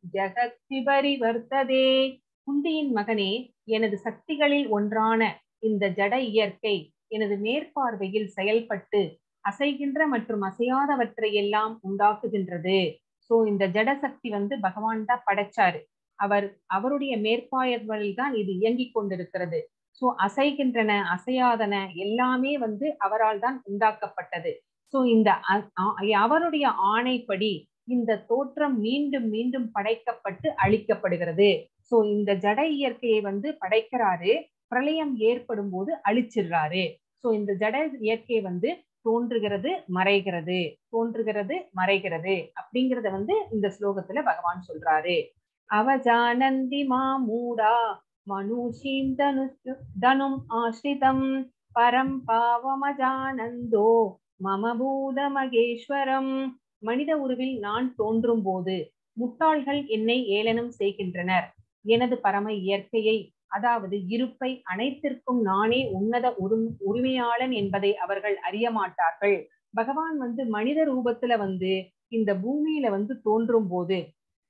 ஜகத்தி பரிவர்த்ததே குந்தியின் மகனே எனது சக்திகளில் ஒன்றான இந்த ஜட இயற்கை எனது மேற்பார்வையில் செயல்பட்டு அசைகின்ற மற்றும் அசையாதவற்றை எல்லாம் உண்டாக்குகின்றது சோ இந்த ஜட சக்தி வந்து பகவான் தான் படைச்சாரு அவர் அவருடைய மேற்பார்வையில் தான் இது இயங்கிக் கொண்டிருக்கிறது சோ அசைகின்றன அசையாதன எல்லாமே வந்து அவரால் தான் உண்டாக்கப்பட்டது சோ இந்த அவருடைய ஆணைப்படி இந்த தோற்றம் மீண்டும் மீண்டும் படைக்கப்பட்டு அழிக்கப்படுகிறது சோ இந்த ஜட இயற்கையை வந்து படைக்கிறாரு பிரளயம் ஏற்படும் போது அழிச்சிடுறாரு சோ இந்த ஜட இயற்கை வந்து தோன்றுகிறது மறைகிறது தோன்றுகிறது மறைகிறது அப்படிங்கறத வந்து இந்த ஸ்லோகத்துல பகவான் சொல்றாரு அவஜானந்தி மாமூடா மனுஷீம் தனு தனும் ஆசிரிதம் பரம் பாவமஜானந்தோ மமபூத மகேஸ்வரம் மனித உருவில் நான் தோன்றும் போது முட்டாள்கள் என்னை ஏளனம் செய்கின்றனர் எனது பரம இயற்கையை அதாவது இருப்பை அனைத்திற்கும் நானே உன்னத உரு உரிமையாளன் என்பதை அவர்கள் அறிய மாட்டார்கள் பகவான் வந்து மனித ரூபத்துல வந்து இந்த பூமியில வந்து தோன்றும் போது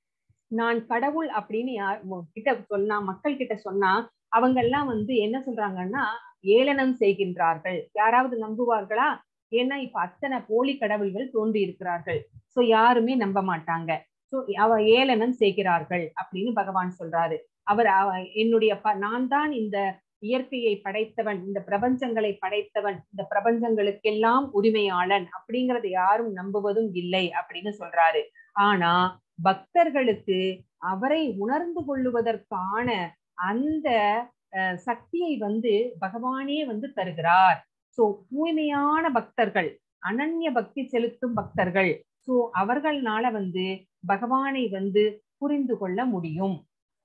நான் கடவுள் அப்படின்னு யார் கிட்ட சொன்னா மக்கள் கிட்ட சொன்னா அவங்க எல்லாம் வந்து என்ன சொல்றாங்கன்னா ஏளனம் செய்கின்றார்கள் யாராவது நம்புவார்களா ஏன்னா இப்ப அத்தனை போலி கடவுள்கள் தோன்றி இருக்கிறார்கள் சோ யாருமே நம்ப மாட்டாங்க சோ அவ ஏளனம் செய்கிறார்கள் அப்படின்னு பகவான் சொல்றாரு அவர் என்னுடைய ப நான் தான் இந்த இயற்கையை படைத்தவன் இந்த பிரபஞ்சங்களை படைத்தவன் இந்த பிரபஞ்சங்களுக்கெல்லாம் உரிமையாளன் அப்படிங்கறத யாரும் நம்புவதும் இல்லை அப்படின்னு சொல்றாரு ஆனா பக்தர்களுக்கு அவரை உணர்ந்து கொள்ளுவதற்கான அந்த சக்தியை வந்து பகவானே வந்து தருகிறார் சோ தூய்மையான பக்தர்கள் அனன்ய பக்தி செலுத்தும் பக்தர்கள் சோ அவர்களால வந்து பகவானை வந்து புரிந்து கொள்ள முடியும்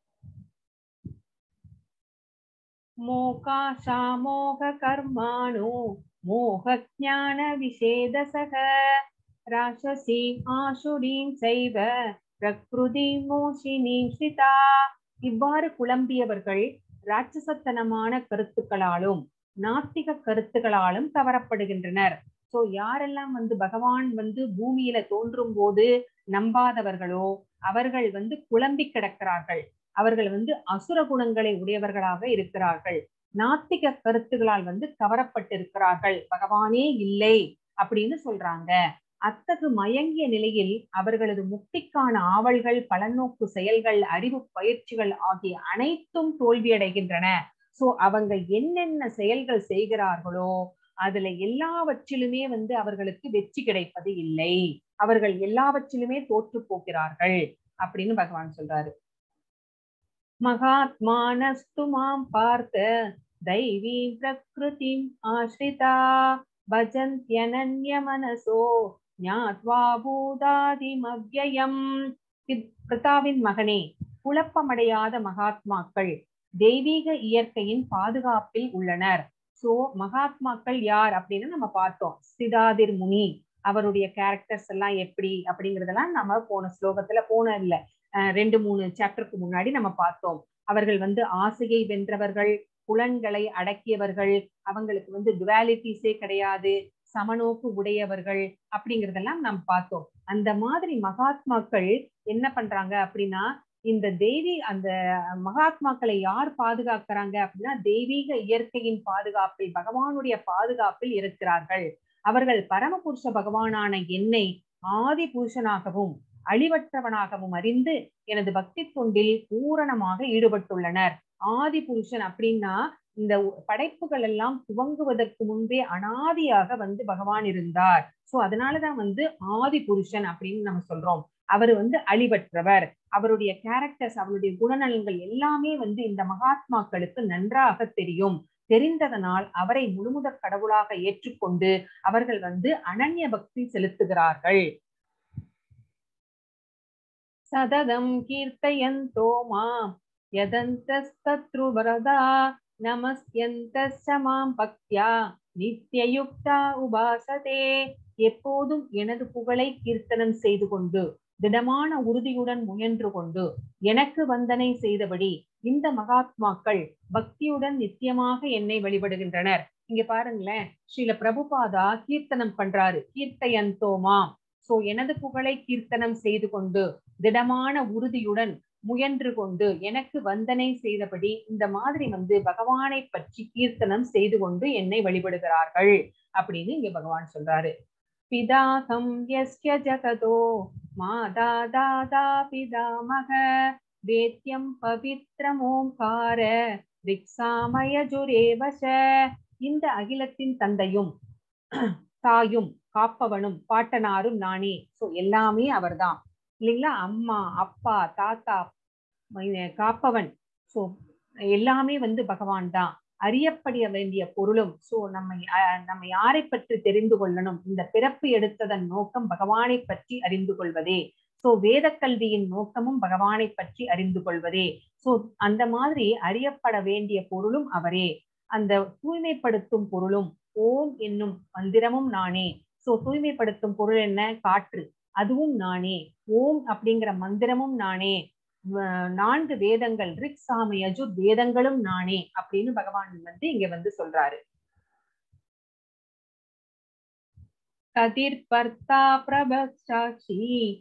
மோகாஷாமோக கர்மாணோ மோக ஞான விசேதசக ராட்சசீம் ஆசுரீம் செய்வ பிரகிருதி மோஷினீம் சிதா இவ்வாறு குழம்பியவர்கள் ராட்சசத்தனமான கருத்துக்களாலும் நாத்திக கருத்துக்களாலும் கவரப்படுகின்றனர் சோ யாரெல்லாம் வந்து பகவான் வந்து பூமியில தோன்றும் போது நம்பாதவர்களோ அவர்கள் வந்து குழம்பி கிடக்கிறார்கள் அவர்கள் வந்து அசுர குணங்களை உடையவர்களாக இருக்கிறார்கள் நாத்திக கருத்துகளால் வந்து கவரப்பட்டிருக்கிறார்கள் பகவானே இல்லை அப்படின்னு சொல்றாங்க அத்தகு மயங்கிய நிலையில் அவர்களது முக்திக்கான ஆவல்கள் பலநோக்கு செயல்கள் அறிவு பயிற்சிகள் ஆகிய அனைத்தும் தோல்வியடைகின்றன சோ அவங்க என்னென்ன செயல்கள் செய்கிறார்களோ அதுல எல்லாவற்றிலுமே வந்து அவர்களுக்கு வெற்றி கிடைப்பது இல்லை அவர்கள் எல்லாவற்றிலுமே தோற்று போகிறார்கள் அப்படின்னு பகவான் சொல்றாரு மகாத்மானஸ்து மாம் பார்த்த தைவீ பிரகிருதிம் ஆஸ்ரிதா பஜந்தியனன்ய மனசோ ஞாத்வா பூதாதிமவ்யயம் பிரதாவின் மகனே குழப்பமடையாத மகாத்மாக்கள் தெய்வீக இயற்கையின் பாதுகாப்பில் உள்ளனர் சோ மகாத்மாக்கள் யார் அப்படின்னு நம்ம பார்த்தோம் சிதாதிர் முனி அவருடைய கேரக்டர்ஸ் எல்லாம் எப்படி அப்படிங்கறதெல்லாம் நம்ம போன ஸ்லோகத்துல போன இல்ல ரெண்டு மூணு சாப்டருக்கு முன்னாடி நம்ம பார்த்தோம் அவர்கள் வந்து ஆசையை வென்றவர்கள் புலன்களை அடக்கியவர்கள் அவங்களுக்கு வந்து டுவாலிட்டிஸே கிடையாது சமநோக்கு உடையவர்கள் அப்படிங்கறதெல்லாம் நாம் பார்த்தோம் அந்த மாதிரி மகாத்மாக்கள் என்ன பண்றாங்க அப்படின்னா இந்த தெய்வீ அந்த மகாத்மாக்களை யார் பாதுகாக்கிறாங்க அப்படின்னா தெய்வீக இயற்கையின் பாதுகாப்பில் பகவானுடைய பாதுகாப்பில் இருக்கிறார்கள் அவர்கள் பரமபுருஷ பகவானான என்னை ஆதி புருஷனாகவும் அழிவற்றவனாகவும் அறிந்து எனது பக்தி தொண்டில் பூரணமாக ஈடுபட்டுள்ளனர் ஆதி புருஷன் அப்படின்னா இந்த படைப்புகள் எல்லாம் துவங்குவதற்கு முன்பே அனாதியாக வந்து பகவான் இருந்தார் சோ அதனாலதான் வந்து ஆதி புருஷன் அப்படின்னு நம்ம சொல்றோம் அவர் வந்து அழிவற்றவர் அவருடைய கேரக்டர்ஸ் அவருடைய குணநலன்கள் எல்லாமே வந்து இந்த மகாத்மாக்களுக்கு நன்றாக தெரியும் தெரிந்ததனால் அவரை முழுமுதற் கடவுளாக ஏற்றுக்கொண்டு அவர்கள் வந்து அனன்ய பக்தி செலுத்துகிறார்கள் சததம் கீர்த்தயந்தோ மாம் யதந்தஸ்தத்ருவரதா நமஸ்யந்த மாம் பக்தியா நித்தியயுக்தா உபாசதே எப்போதும் எனது புகழை கீர்த்தனம் செய்து கொண்டு திடமான உறுதியுடன் முயன்று கொண்டு எனக்கு வந்தனை செய்தபடி இந்த மகாத்மாக்கள் பக்தியுடன் நித்தியமாக என்னை வழிபடுகின்றனர் இங்க பாருங்களேன் ஸ்ரீல பிரபுபாதா கீர்த்தனம் பண்றாரு கீர்த்தயந்தோமா சோ எனது புகழை கீர்த்தனம் செய்து கொண்டு திடமான உறுதியுடன் முயன்று கொண்டு எனக்கு வந்தனை செய்தபடி இந்த மாதிரி வந்து பகவானை பற்றி கீர்த்தனம் செய்து கொண்டு என்னை வழிபடுகிறார்கள் அப்படின்னு இங்க பகவான் சொல்றாரு பிதாகம் யஸ்ய ஜகதோ மாதா தாதா பிதாமக வேத்யம் பவித்ரமோங்கார ரிக்ஸாமயஜுரேவச இந்த அகிலத்தின் தந்தையும் தாயும் காப்பவனும் பாட்டனாரும் நானே சோ எல்லாமே அவர்தான் இல்லைங்களா அம்மா அப்பா தாத்தா காப்பவன் சோ எல்லாமே வந்து பகவான் தான் அறியப்பட வேண்டிய பொருளும் சோ நம்ம நம்ம யாரை பற்றி தெரிந்து கொள்ளணும் இந்த பிறப்பு எடுத்ததன் நோக்கம் பகவானை பற்றி அறிந்து கொள்வதே சோ வேத கல்வியின் நோக்கமும் பகவானை பற்றி அறிந்து கொள்வதே சோ அந்த மாதிரி அறியப்பட வேண்டிய பொருளும் அவரே அந்த தூய்மைப்படுத்தும் பொருளும் ஓம் என்னும் மந்திரமும் நானே சோ தூய்மைப்படுத்தும் பொருள் என்ன காற்று அதுவும் நானே ஓம் அப்படிங்கிற மந்திரமும் நானே நான்கு வேதங்கள் ரிக் சாமி அஜுர் வேதங்களும் நானே அப்படின்னு பகவான் வந்து இங்க வந்து சொல்றாரு கதிர்பர்த்தா பிரபசாட்சி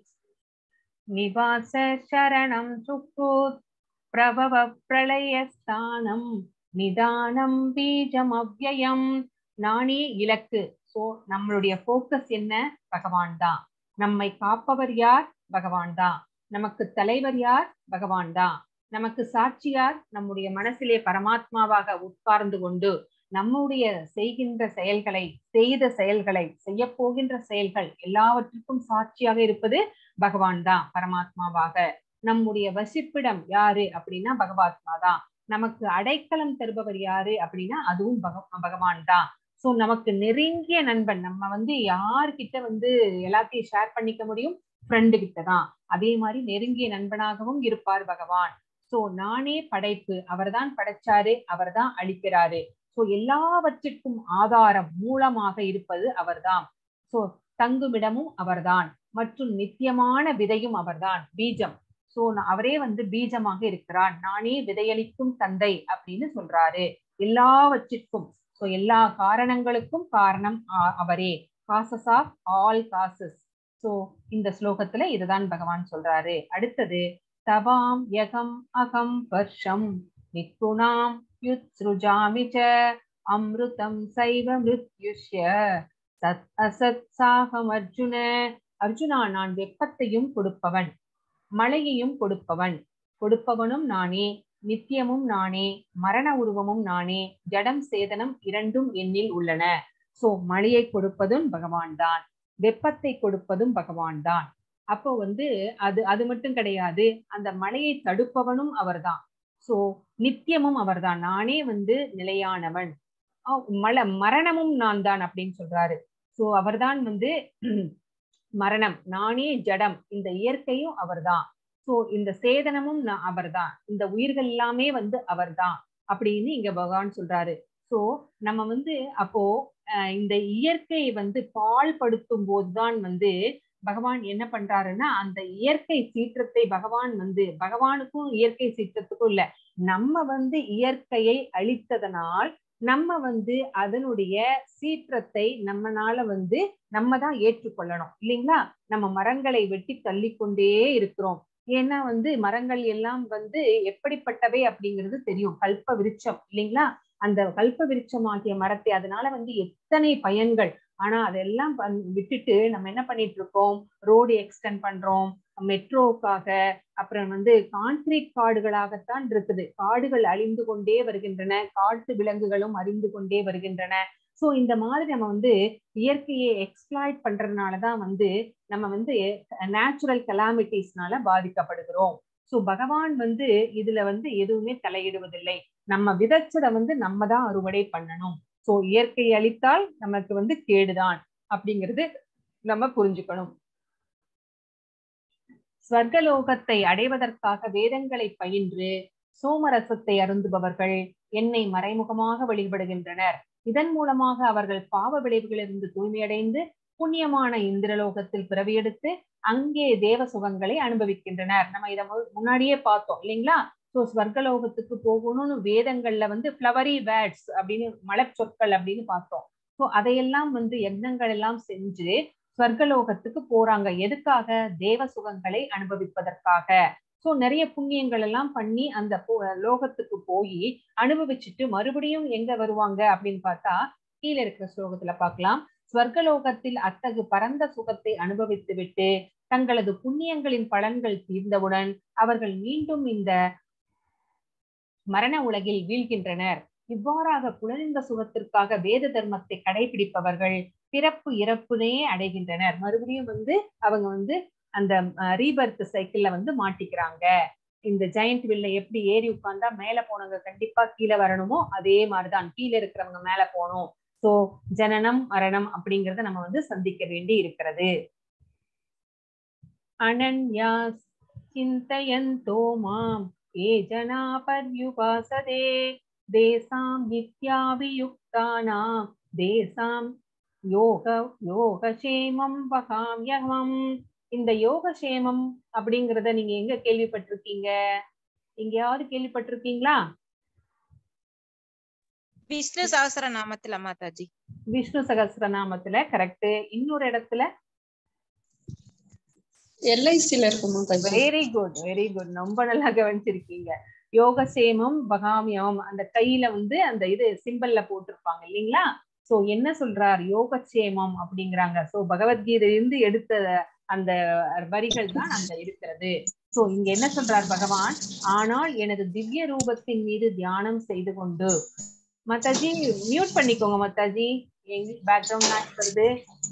நிவாச சரணம் சுக்ரூத் பிரபவ பிரளயஸ்தானம் நிதானம் பீஜம் அவ்வயம் நானே இலக்கு சோ நம்மளுடைய போக்கஸ் என்ன பகவான் தான் நம்மை காப்பவர் யார் பகவான் தான் நமக்கு தலைவர் யார் பகவான் தான் நமக்கு சாட்சியார் நம்முடைய மனசிலே பரமாத்மாவாக உட்கார்ந்து கொண்டு நம்முடைய செய்கின்ற செயல்களை செய்த செயல்களை செய்ய போகின்ற செயல்கள் எல்லாவற்றுக்கும் சாட்சியாக இருப்பது பகவான் தான் பரமாத்மாவாக நம்முடைய வசிப்பிடம் யாரு அப்படின்னா பகவாத்மா தான் நமக்கு அடைக்கலம் தருபவர் யாரு அப்படின்னா அதுவும் பக பகவான் தான் சோ நமக்கு நெருங்கிய நண்பன் நம்ம வந்து யார்கிட்ட வந்து எல்லாத்தையும் ஷேர் பண்ணிக்க முடியும் ஃப்ரெண்டு கிட்ட தான் அதே மாதிரி நெருங்கிய நண்பனாகவும் இருப்பார் பகவான் சோ நானே படைப்பு அவர்தான் படைச்சாரு அவர்தான் அழிக்கிறாரு சோ எல்லாவற்றிற்கும் ஆதாரம் மூலமாக இருப்பது அவர்தான் சோ தங்குமிடமும் அவர்தான் மற்றும் நித்தியமான விதையும் அவர்தான் பீஜம் சோ அவரே வந்து பீஜமாக இருக்கிறார் நானே விதையளிக்கும் தந்தை அப்படின்னு சொல்றாரு எல்லாவற்றிற்கும் சோ எல்லா காரணங்களுக்கும் காரணம் அவரே causes of all causes so இந்த ஸ்லோகத்துல இதுதான் பகவான் சொல்றாரு அடுத்தது தவாம் யகம் அகம் வர்ஷம் நிக்குணாம் யுத்ருஜாமி ச அம்ருதம் சைவ மிருத்யுஷ்ய சத் அசத் சாகம் அர்ஜுன அர்ஜுனா நான் வெப்பத்தையும் கொடுப்பவன் மழையையும் கொடுப்பவன் கொடுப்பவனும் நானே நித்தியமும் நானே மரண உருவமும் நானே ஜடம் சேதனம் இரண்டும் என்னில் உள்ளன சோ மழையை கொடுப்பதும் பகவான் தான் வெப்பத்தை கொடுப்பதும் பகவான் தான் அப்போ வந்து அது அது மட்டும் கிடையாது அந்த மழையை தடுப்பவனும் அவர்தான் சோ நித்தியமும் அவர்தான் நானே வந்து நிலையானவன் மல மரணமும் நான் தான் அப்படின்னு சொல்றாரு சோ அவர்தான் வந்து மரணம் நானே ஜடம் இந்த இயற்கையும் அவர்தான் சோ இந்த சேதனமும் அவர்தான் இந்த உயிர்கள் எல்லாமே வந்து அவர்தான் அப்படின்னு இங்க பகவான் சொல்றாரு சோ நம்ம வந்து அப்போ இந்த இயற்கையை வந்து பால்படுத்தும் போதுதான் வந்து பகவான் என்ன பண்றாருன்னா அந்த இயற்கை சீற்றத்தை பகவான் வந்து பகவானுக்கும் இயற்கை சீற்றத்துக்கும் இல்ல நம்ம வந்து இயற்கையை அழித்ததனால் நம்ம வந்து அதனுடைய சீற்றத்தை நம்மனால வந்து நம்ம தான் ஏற்றுக்கொள்ளணும் இல்லைங்களா நம்ம மரங்களை வெட்டி தள்ளிக்கொண்டே இருக்கிறோம் ஏன்னா வந்து மரங்கள் எல்லாம் வந்து எப்படிப்பட்டவை அப்படிங்கிறது தெரியும் கல்ப விருட்சம் இல்லைங்களா அந்த கல்ப விருட்சம் ஆகிய மரத்தை அதனால வந்து எத்தனை பயன்கள் ஆனா அதெல்லாம் பண்- விட்டுட்டு நம்ம என்ன பண்ணிட்டு இருக்கோம் ரோடு எக்ஸ்டெண்ட் பண்றோம் மெட்ரோக்காக அப்புறம் வந்து கான்கிரீட் காடுகளாகத்தான் இருக்குது காடுகள் அழிந்து கொண்டே வருகின்றன காட்டு விலங்குகளும் அழிந்து கொண்டே வருகின்றன சோ இந்த மாதிரி நம்ம வந்து இயற்கையை எக்ஸ்பிளாய்ட் பண்றதுனாலதான் வந்து நம்ம வந்து நேச்சுரல் கலாமிட்டிஸ்னால பாதிக்கப்படுகிறோம் சோ பகவான் வந்து இதுல வந்து எதுவுமே தலையிடுவதில்லை நம்ம விதைச்சதை வந்து நம்ம தான் அறுவடை பண்ணணும் சோ இயற்கை அளித்தால் நமக்கு வந்து கேடுதான் அப்படிங்கிறது நம்ம புரிஞ்சுக்கணும் ஸ்வர்கலோகத்தை அடைவதற்காக வேதங்களை பயின்று சோமரசத்தை அருந்துபவர்கள் என்னை மறைமுகமாக வழிபடுகின்றனர் இதன் மூலமாக அவர்கள் பாவ விளைவுகளிலிருந்து தூய்மையடைந்து புண்ணியமான இந்திரலோகத்தில் பிறவியெடுத்து அங்கே தேவ சுகங்களை அனுபவிக்கின்றனர் நம்ம இதை மு- முன்னாடியே பார்த்தோம் இல்லைங்களா சோ ஸ்வர்கலோகத்துக்கு போகணும்னு வேதங்கள்ல வந்து ஃபிளவரி வேர்ட்ஸ் அப்படின்னு மலர் சொற்கள் அப்படின்னு பார்த்தோம் சோ அதையெல்லாம் வந்து யக்னங்கள் எல்லாம் செஞ்சு ஸ்வர்கலோகத்துக்கு போறாங்க எதுக்காக தேவ சுகங்களை அனுபவிப்பதற்காக சோ நிறைய புண்ணியங்கள் எல்லாம் பண்ணி அந்த போ- லோகத்துக்கு போய் அனுபவிச்சுட்டு மறுபடியும் எங்க வருவாங்க அப்படின்னு பார்த்தா கீழே இருக்கிற ஸ்லோகத்துல பார்க்கலாம் ஸ்வர்கலோகத்தில் அத்தகு பரந்த சுகத்தை அனுபவித்து விட்டு தங்களது புண்ணியங்களின் பலன்கள் தீர்ந்தவுடன் அவர்கள் மீண்டும் இந்த மரண உலகில் வீழ்கின்றனர் இவ்வாறாக குழந்த சுகத்திற்காக வேத தர்மத்தை கடைபிடிப்பவர்கள் பிறப்பு இறப்புனே அடைகின்றனர் மறுபடியும் வந்து அவங்க வந்து அந்த ரீபர்த் சைக்கிள்ல வந்து மாட்டிக்கிறாங்க இந்த ஜெயண்ட் வில்ல எப்படி ஏறி உட்கார்ந்தா மேல போனவங்க கண்டிப்பா கீழே வரணுமோ அதே மாதிரிதான் கீழே இருக்கிறவங்க மேல போகணும் சோ ஜனனம் மரணம் அப்படிங்கறத நம்ம வந்து சந்திக்க வேண்டி இருக்கிறது அனன்யா சிந்தயந்தோ மாம் ஏ ஜனா பர்யுபாசதே தேசாம் நித்யாவியுக்தானாம் தேசாம் யோக யோகசேமம் வகாம்யகம் இந்த யோகசேமம் அப்படிங்கறத நீங்க எங்க கேள்விப்பட்டிருக்கீங்க எங்கேயாவது கேள்விப்பட்டிருக்கீங்களா விஷ்ணு சகஸ்ர நாமத்துல மாதாஜி விஷ்ணு சகஸ்ரநாமத்துல கரெக்ட் இன்னொரு இடத்துல எல்ஐசில இருக்கும் மாதாஜி வெரி குட் வெரி குட் ரொம்ப நல்லா கவனிச்சிருக்கீங்க யோகசேமம் பகாமியம் அந்த கையில வந்து அந்த இது சிம்பல்ல போட்டிருப்பாங்க இல்லைங்களா சோ என்ன சொல்றார் யோகக்ஷேமம் அப்படிங்கிறாங்க சோ பகவத்கீதையிலிருந்து எடுத்த அந்த வரிகள் தான் அங்க இருக்கிறது சோ இங்க என்ன சொல்றார் பகவான் ஆனால் எனது திவ்ய ரூபத்தின் மீது தியானம் செய்து கொண்டு மாதாஜி மியூட் பண்ணிக்கோங்க மாதாஜி எங்க பேக்ரவுண்ட் நாய்ஸ் வருது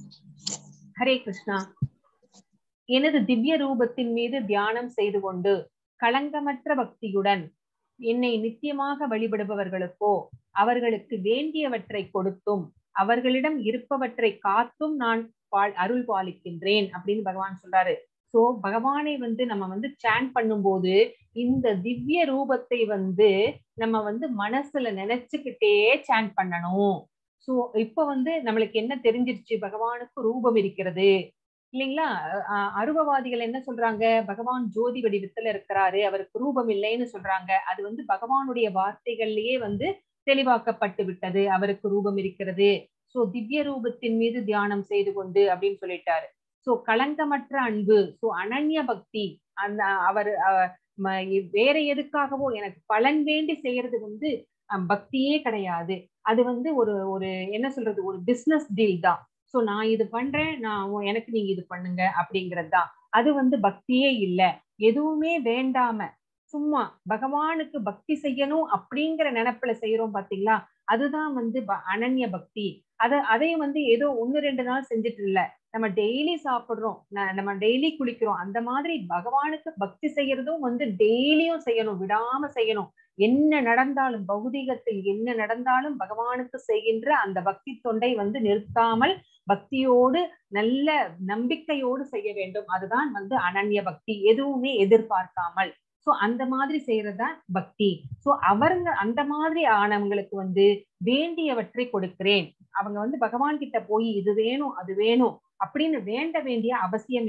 ஹரே கிருஷ்ணா எனது திவ்ய ரூபத்தின் மீது தியானம் செய்து கொண்டு களங்கமற்ற பக்தியுடன் என்னை நித்தியமாக வழிபடுபவர்களுக்கோ அவர்களுக்கு வேண்டியவற்றை கொடுத்தும் அவர்களிடம் இருப்பவற்றை காத்தும் நான் பால் அருள் பாலிக்கின்றேன் அப்படின்னு பகவான் சொல்றாரு சோ பகவானை வந்து நம்ம வந்து சாண்ட் பண்ணும்போது இந்த திவ்ய ரூபத்தை வந்து நம்ம வந்து மனசுல நினைச்சுக்கிட்டே சாண்ட் பண்ணணும் சோ இப்ப வந்து நம்மளுக்கு என்ன தெரிஞ்சிருச்சு பகவானுக்கு ரூபம் இருக்கிறது இல்லைங்களா அஹ் அருவவாதிகள் என்ன சொல்றாங்க பகவான் ஜோதி வடிவத்துல இருக்கிறாரு அவருக்கு ரூபம் இல்லைன்னு சொல்றாங்க அது வந்து பகவானுடைய வார்த்தைகள்லயே வந்து தெளிவாக்கப்பட்டு விட்டது அவருக்கு ரூபம் இருக்கிறது சோ திவ்ய ரூபத்தின் மீது தியானம் செய்து கொண்டு அப்படின்னு சொல்லிட்டாரு சோ களங்கமற்ற அன்பு சோ அனன்ய பக்தி அந்த அவர் அஹ், ம- வேற எதுக்காகவோ எனக்கு பலன் வேண்டி செய்யறது வந்து அஹ், பக்தியே கிடையாது அது வந்து ஒரு ஒரு என்ன சொல்றது ஒரு பிசினஸ் டீல் தான் சோ நான் இது பண்றேன் நான் உ- எனக்கு நீங்க இது பண்ணுங்க அப்படிங்கிறது தான் அது வந்து பக்தியே இல்ல எதுவுமே வேண்டாம சும்மா பகவானுக்கு பக்தி செய்யணும் அப்படிங்கிற நினைப்புல செய்யறோம் பாத்தீங்களா அதுதான் வந்து ப- அனன்ய பக்தி அத அதையும் வந்து ஏதோ ஒண்ணு ரெண்டு நாள் செஞ்சுட்டு இல்ல நம்ம டெய்லி சாப்பிடுறோம் ந- நம்ம டெய்லி குளிக்கிறோம் அந்த மாதிரி பகவானுக்கு பக்தி செய்யறதும் வந்து டெய்லியும் செய்யணும் விடாம செய்யணும் என்ன நடந்தாலும் பௌதிகத்தில் என்ன நடந்தாலும் பகவானுக்கு செய்கின்ற அந்த பக்தி தொண்டை வந்து நிறுத்தாமல் பக்தியோடு நல்ல நம்பிக்கையோடு செய்ய வேண்டும் அதுதான் வந்து அனன்ய பக்தி எதுவுமே எதிர்பார்க்காமல் சோ அந்த மாதிரி செய்யறதுதான் பக்தி சோ அவருங்க அந்த மாதிரி ஆனவங்களுக்கு வந்து வேண்டியவற்றை கொடுக்கிறேன் அவங்க வந்து பகவான் கிட்ட போய் இது வேணும் அது வேணும் அப்படின்னு வேண்ட வேண்டிய அவசியம் இல்லை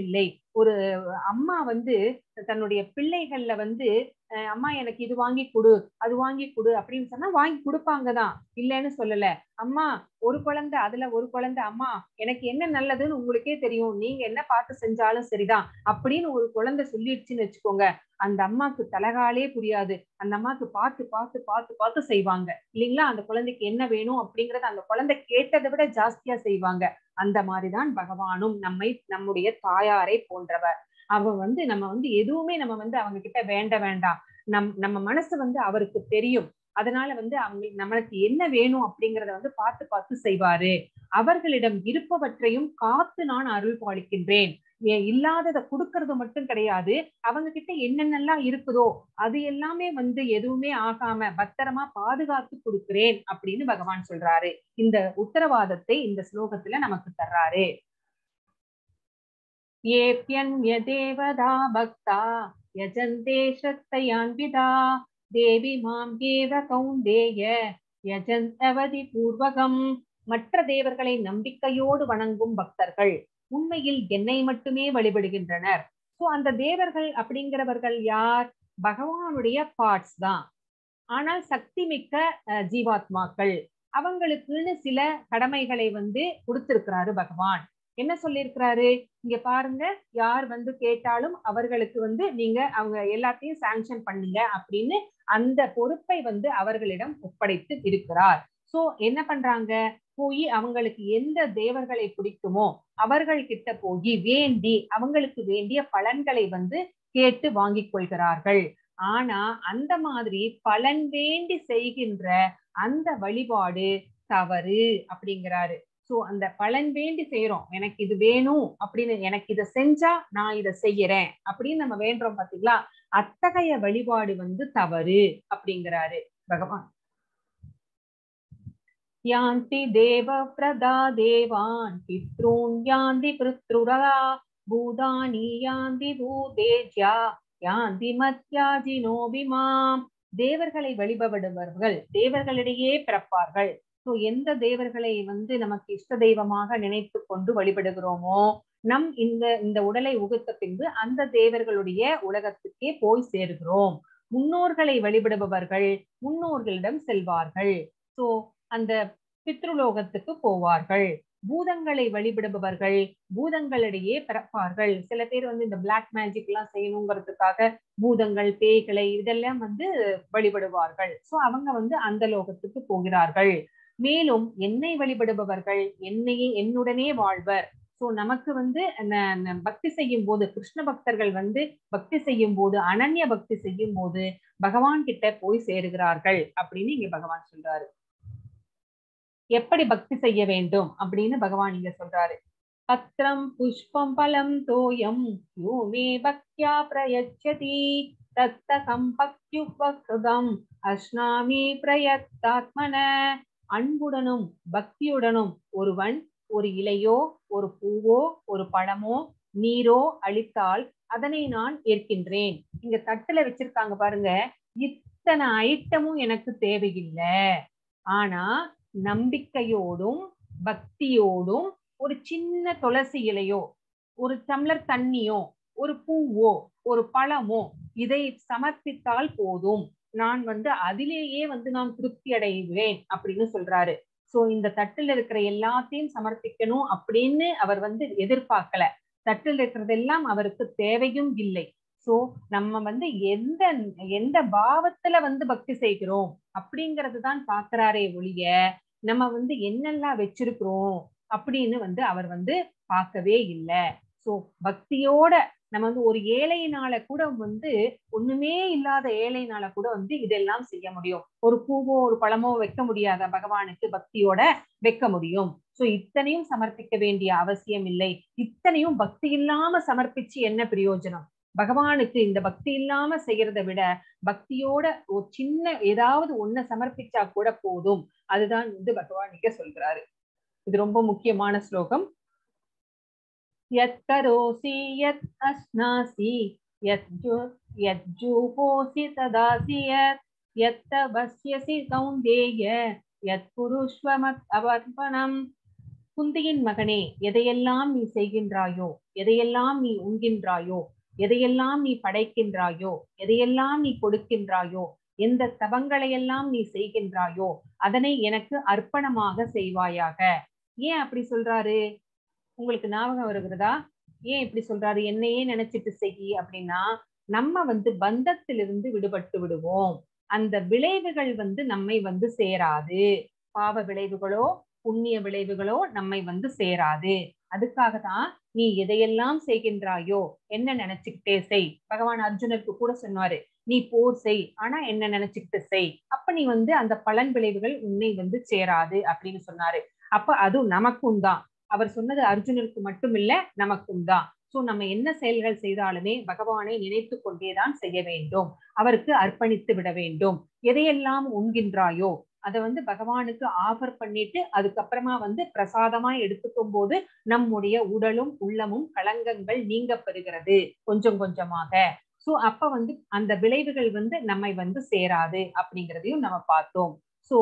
ஒரு அம்மா வந்து தன்னுடைய பிள்ளைகள்ல வந்து அஹ் அம்மா எனக்கு இது வாங்கி கொடு அது வாங்கி கொடு அப்படின்னு சொன்னா வாங்கி கொடுப்பாங்கதான் இல்லைன்னு சொல்லல அம்மா ஒரு குழந்தை அதுல ஒரு குழந்தை அம்மா எனக்கு என்ன நல்லதுன்னு உங்களுக்கே தெரியும் நீங்க என்ன பார்த்து செஞ்சாலும் சரிதான் அப்படின்னு ஒரு குழந்தை சொல்லிடுச்சுன்னு வச்சுக்கோங்க அந்த அம்மாக்கு தலகாலே புரியாது அந்த அம்மாக்கு பார்த்து பார்த்து பார்த்து பார்த்து செய்வாங்க இல்லைங்களா அந்த குழந்தைக்கு என்ன வேணும் அப்படிங்கறத அந்த குழந்தை கேட்டதை விட ஜாஸ்தியா செய்வாங்க அந்த மாதிரிதான் பகவானும் நம்மை நம்முடைய தாயாரை போன்றவர் அவ வந்து நம்ம வந்து எதுவுமே நம்ம வந்து அவங்க கிட்ட வேண்ட வேண்டாம் நம் நம்ம மனசு வந்து அவருக்கு தெரியும் அதனால வந்து அவங்க நம்மளுக்கு என்ன வேணும் அப்படிங்கறத வந்து பார்த்து பார்த்து செய்வாரு அவர்களிடம் இருப்பவற்றையும் காத்து நான் அருள் பாலிக்கின்றேன் ஏ- இல்லாததை கொடுக்கறது மட்டும் கிடையாது அவங்க கிட்ட என்னென்னலாம் இருக்குதோ அது எல்லாமே வந்து எதுவுமே ஆகாம பத்திரமா பாதுகாத்து கொடுக்கிறேன் அப்படின்னு பகவான் சொல்றாரு இந்த உத்தரவாதத்தை இந்த ஸ்லோகத்துல நமக்கு தர்றாரு ஏப்யன்ய தேவதா பக்தா யஜந்தே ஸ்ரத்தையான்விதா தேவி மாம் ஏவ கௌந்தேய யஜந்தவதி பூர்வகம் மற்ற தேவர்களை நம்பிக்கையோடு வணங்கும் பக்தர்கள் உண்மையில் என்னை மட்டுமே வழிபடுகின்றனர் சோ அந்த தேவர்கள் அப்படிங்கிறவர்கள் யார் பகவானுடைய பார்ட்ஸ் தான் ஆனால் சக்தி மிக்க அஹ், ஜீவாத்மாக்கள் அவங்களுக்குன்னு சில கடமைகளை வந்து கொடுத்திருக்கிறாரு பகவான் என்ன சொல்லியிருக்கிறாரு இங்க பாருங்க யார் வந்து கேட்டாலும் அவர்களுக்கு வந்து நீங்க அவங்க எல்லாத்தையும் சாங்ஷன் பண்ணுங்க அப்படின்னு அந்த பொறுப்பை வந்து அவர்களிடம் ஒப்படைத்து இருக்கிறார் சோ என்ன பண்றாங்க போய் அவங்களுக்கு எந்த தேவர்களை பிடிக்குமோ அவர்கள் கிட்ட போய் வேண்டி அவங்களுக்கு வேண்டிய பலன்களை வந்து கேட்டு வாங்கிக் கொள்கிறார்கள் ஆனா அந்த மாதிரி பலன் வேண்டி செய்கின்ற அந்த வழிபாடு தவறு அப்படிங்கிறாரு சோ அந்த பலன் வேண்டி செய்யறோம் எனக்கு இது வேணும் அப்படின்னு எனக்கு இதை செஞ்சா நான் இதை செய்யறேன் அப்படின்னு நம்ம வேண்டுறோம் பாத்தீங்களா அத்தகைய வழிபாடு வந்து தவறு அப்படிங்கிறாரு பகவான் யாந்தி தேவ பிரதா தேவான் பித்ரூன் யாந்தி பித்ருரா பூதானி யாந்தி பூதேஜ்யா யாந்தி மத்யாஜினோ விமாம் தேவர்களை வழிபடுபவர்கள் தேவர்களிடையே பிறப்பார்கள் சோ எந்த தேவர்களை வந்து நமக்கு இஷ்ட தெய்வமாக நினைத்து கொண்டு வழிபடுகிறோமோ நம் இந்த இந்த உடலை உகுத்த பின்பு அந்த தேவர்களுடைய உலகத்துக்கே போய் சேருகிறோம் முன்னோர்களை வழிபடுபவர்கள் முன்னோர்களிடம் செல்வார்கள் சோ அந்த பித்ருலோகத்துக்கு போவார்கள் பூதங்களை வழிபடுபவர்கள் பூதங்களிடையே பிறப்பார்கள் சில பேர் வந்து இந்த பிளாக் மேஜிக் எல்லாம் செய்யணுங்கிறதுக்காக பூதங்கள் பேய்களை இதெல்லாம் வந்து வழிபடுவார்கள் சோ அவங்க வந்து அந்த லோகத்துக்கு போகிறார்கள் மேலும் என்னை வழிபடுபவர்கள் என்னையே என்னுடனே வாழ்வர் சோ நமக்கு வந்து ந- ந- பக்தி செய்யும் போது கிருஷ்ண பக்தர்கள் வந்து பக்தி செய்யும் போது அனன்ய பக்தி செய்யும் போது பகவான் கிட்ட போய் சேருகிறார்கள் அப்படின்னு இங்க பகவான் சொல்றாரு எப்படி பக்தி செய்ய வேண்டும் அப்படின்னு பகவான் இங்க சொல்றாரு பத்திரம் புஷ்பம் பலம் தோயம் யோ மே பக்தியா பிரயச்சதி தத்தகம் பக்தியுபகிருதம் அஸ்னாமி பிரயத்தாத்மன அன்புடனும் பக்தியுடனும் ஒருவன் ஒரு இலையோ ஒரு பூவோ ஒரு பழமோ நீரோ அளித்தால் அதனை நான் ஏற்கின்றேன் இங்க தட்டுல வச்சிருக்காங்க பாருங்க இத்தனை ஐட்டமும் எனக்கு தேவையில்லை ஆனா நம்பிக்கையோடும் பக்தியோடும் ஒரு சின்ன துளசி இலையோ ஒரு டம்ளர் தண்ணியோ ஒரு பூவோ ஒரு பழமோ இதை சமர்ப்பித்தால் போதும் நான் வந்து அதிலேயே வந்து நான் திருப்தி அடைவேன் அப்படின்னு சொல்றாரு சோ இந்த தட்டுல இருக்கிற எல்லாத்தையும் சமர்ப்பிக்கணும் அப்படின்னு அவர் வந்து எதிர்பார்க்கல தட்டில் இருக்கிறதெல்லாம் அவருக்கு தேவையும் இல்லை சோ நம்ம வந்து எந்த எந்த பாவத்துல வந்து பக்தி செய்கிறோம் அப்படிங்கறது தான் பாக்குறாரே ஒழிய நம்ம வந்து என்னெல்லாம் வச்சிருக்கிறோம் அப்படின்னு வந்து அவர் வந்து பார்க்கவே இல்லை சோ பக்தியோட நம்ம வந்து ஒரு ஏழையினால கூட வந்து ஒண்ணுமே இல்லாத ஏழையினால கூட வந்து இதெல்லாம் செய்ய முடியும் ஒரு பூவோ ஒரு பழமோ வைக்க முடியாத பகவானுக்கு பக்தியோட வைக்க முடியும் சோ இத்தனையும் சமர்ப்பிக்க வேண்டிய அவசியம் இல்லை இத்தனையும் பக்தி இல்லாம சமர்ப்பிச்சு என்ன பிரயோஜனம் பகவானுக்கு இந்த பக்தி இல்லாம செய்யறதை விட பக்தியோட ஒரு சின்ன ஏதாவது ஒண்ண சமர்ப்பிச்சா கூட போதும் அதுதான் வந்து பகவான் இங்க சொல்றாரு இது ரொம்ப முக்கியமான ஸ்லோகம் யத் கரோசி யத் அஸ்னாசி யத் ஜு- யத் ஜூஹோசி ததாசி யத் யத் தபஸ்யசி கௌந்தேய யத் குருஷ்வமத் அவர்ப்பணம் குந்தியின் மகனே எதையெல்லாம் நீ செய்கின்றாயோ எதையெல்லாம் நீ உண்கின்றாயோ எதையெல்லாம் நீ படைக்கின்றாயோ எதையெல்லாம் நீ கொடுக்கின்றாயோ எந்த தவங்களையெல்லாம் நீ செய்கின்றாயோ அதனை எனக்கு அர்ப்பணமாக செய்வாயாக ஏன் அப்படி சொல்றாரு உங்களுக்கு ஞாபகம் வருகிறதா ஏன் இப்படி சொல்றாரு என்னையே நினைச்சிட்டு செய் அப்படின்னா நம்ம வந்து பந்தத்திலிருந்து விடுபட்டு விடுவோம் அந்த விளைவுகள் வந்து நம்மை வந்து சேராது பாவ விளைவுகளோ புண்ணிய விளைவுகளோ நம்மை வந்து சேராது அதுக்காக தான் நீ எதையெல்லாம் செய்கின்றாயோ என்ன நினைச்சுக்கிட்டே செய் பகவான் அர்ஜுனருக்கு கூட சொன்னாரு நீ போர் செய் ஆனா என்ன நினைச்சுக்கிட்டு செய் அப்ப நீ வந்து அந்த பலன் விளைவுகள் உன்னை வந்து சேராது அப்படின்னு சொன்னாரு அப்ப அது நமக்கும் தான் அவர் சொன்னது அர்ஜுனருக்கு மட்டும் இல்ல நமக்கும் தான் சோ நம்ம என்ன செயல்கள் செய்தாலுமே பகவானை நினைத்து கொண்டேதான் செய்ய வேண்டும் அவருக்கு அர்ப்பணித்து விட வேண்டும் எதையெல்லாம் உண்கின்றாயோ அதை வந்து பகவானுக்கு ஆஃபர் பண்ணிட்டு அதுக்கப்புறமா வந்து பிரசாதமா எடுத்துக்கும் போது நம்முடைய உடலும் உள்ளமும் களங்கங்கள் நீங்க பெறுகிறது கொஞ்சம் கொஞ்சமாக சோ அப்ப வந்து அந்த விளைவுகள் வந்து நம்மை வந்து சேராது அப்படிங்கிறதையும் நம்ம பார்த்தோம் சோ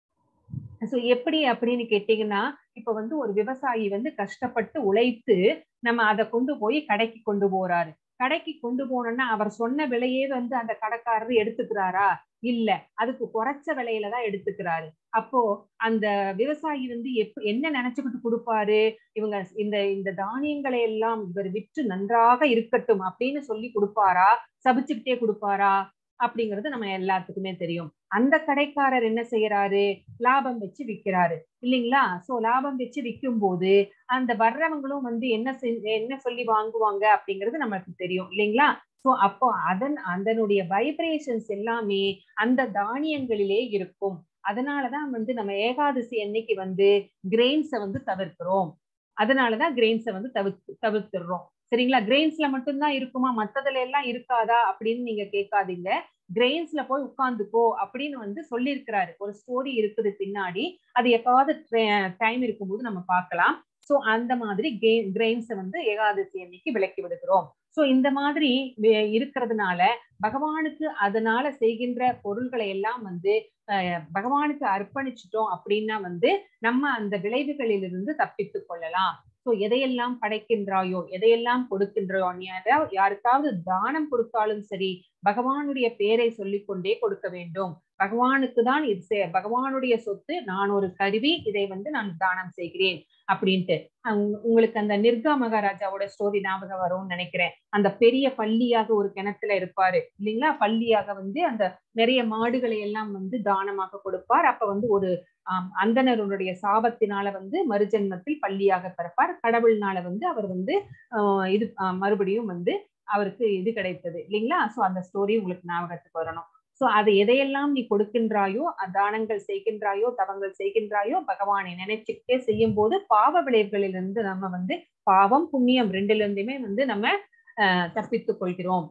சோ எப்படி அப்படின்னு கேட்டீங்கன்னா இப்ப வந்து ஒரு விவசாயி வந்து கஷ்டப்பட்டு உழைத்து நம்ம அதை கொண்டு போய் கடைக்கு கொண்டு போறாரு கடைக்கு கொண்டு போனோம்னா அவர் சொன்ன விலையே வந்து அந்த கடைக்காரர் எடுத்துக்கிறாரா இல்ல அதுக்கு குறைச்ச விலையில தான் எடுத்துக்கிறாரு அப்போ அந்த விவசாயி வந்து எப் என்ன நினைச்சுக்கிட்டு கொடுப்பாரு இவங்க இந்த இந்த தானியங்களை எல்லாம் இவர் விற்று நன்றாக இருக்கட்டும் அப்படின்னு சொல்லி கொடுப்பாரா சபிச்சுக்கிட்டே கொடுப்பாரா அப்படிங்கிறது நம்ம எல்லாத்துக்குமே தெரியும் அந்த கடைக்காரர் என்ன செய்யறாரு லாபம் வச்சு விற்கிறாரு இல்லைங்களா சோ லாபம் வச்சு விற்கும் போது அந்த வர்றவங்களும் வந்து என்ன என்ன சொல்லி வாங்குவாங்க அப்படிங்கிறது நமக்கு தெரியும் இல்லைங்களா சோ அப்போ அதன் அதனுடைய வைப்ரேஷன்ஸ் எல்லாமே அந்த தானியங்களிலே இருக்கும் அதனாலதான் வந்து நம்ம ஏகாதசி அன்னைக்கு வந்து கிரெயின்ஸை வந்து தவிர்க்கிறோம் அதனாலதான் கிரெயின்ஸை வந்து தவிர்த்து தவிர்த்துடுறோம் சரிங்களா கிரெயின்ஸ்ல மட்டும்தான் இருக்குமா மத்ததுல எல்லாம் இருக்காதா அப்படின்னு நீங்க கேட்காதீங்க கிரெயின்ஸ்ல போய் உட்கார்ந்துக்கோ அப்படின்னு வந்து சொல்லியிருக்கிறாரு ஒரு ஸ்டோரி இருக்குது பின்னாடி அது எப்பாவது டைம் இருக்கும்போது நம்ம பார்க்கலாம் சோ அந்த மாதிரி கிரெயின்ஸை வந்து ஏகாதசி அன்னைக்கு விலக்கி விடுகிறோம் சோ இந்த மாதிரி இருக்கிறதுனால பகவானுக்கு அதனால செய்கின்ற பொருள்களை எல்லாம் வந்து பகவானுக்கு அர்ப்பணிச்சிட்டோம் அப்படின்னா வந்து நம்ம அந்த விளைவுகளிலிருந்து தப்பித்து கொள்ளலாம் சோ எதையெல்லாம் படைக்கின்றாயோ எதையெல்லாம் கொடுக்கின்றாயோ நீ யாருக்காவது தானம் கொடுத்தாலும் சரி பகவானுடைய பேரை சொல்லிக்கொண்டே கொடுக்க வேண்டும் பகவானுக்கு தான் இது பகவானுடைய சொத்து நான் ஒரு கருவி இதை வந்து நான் தானம் செய்கிறேன் அப்படின்ட்டு உங்களுக்கு அந்த நிர்கா மகாராஜாவோட ஸ்டோரி ஞாபகம் வரும்னு நினைக்கிறேன் அந்த பெரிய பள்ளியாக ஒரு கிணத்துல இருப்பாரு இல்லைங்களா பள்ளியாக வந்து அந்த நிறைய மாடுகளை எல்லாம் வந்து தானமாக கொடுப்பார் அப்ப வந்து ஒரு ஆஹ் அந்தனருடைய சாபத்தினால வந்து மறுஜென்மத்தில் பள்ளியாக பிறப்பார் கடவுள்னால வந்து அவர் வந்து ஆஹ் இது மறுபடியும் வந்து அவருக்கு இது கிடைத்தது இல்லைங்களா சோ அந்த ஸ்டோரி உங்களுக்கு ஞாபகத்துக்கு வரணும் சோ அது எதையெல்லாம் நீ கொடுக்கின்றாயோ தானங்கள் செய்கின்றாயோ தவங்கள் செய்கின்றாயோ பகவானை நினைச்சுக்கிட்டே செய்யும் போது பாவ விளைவுகளிலிருந்து நம்ம வந்து பாவம் புண்ணியம் ரெண்டுல இருந்துமே வந்து நம்ம அஹ் தப்பித்துக் கொள்கிறோம்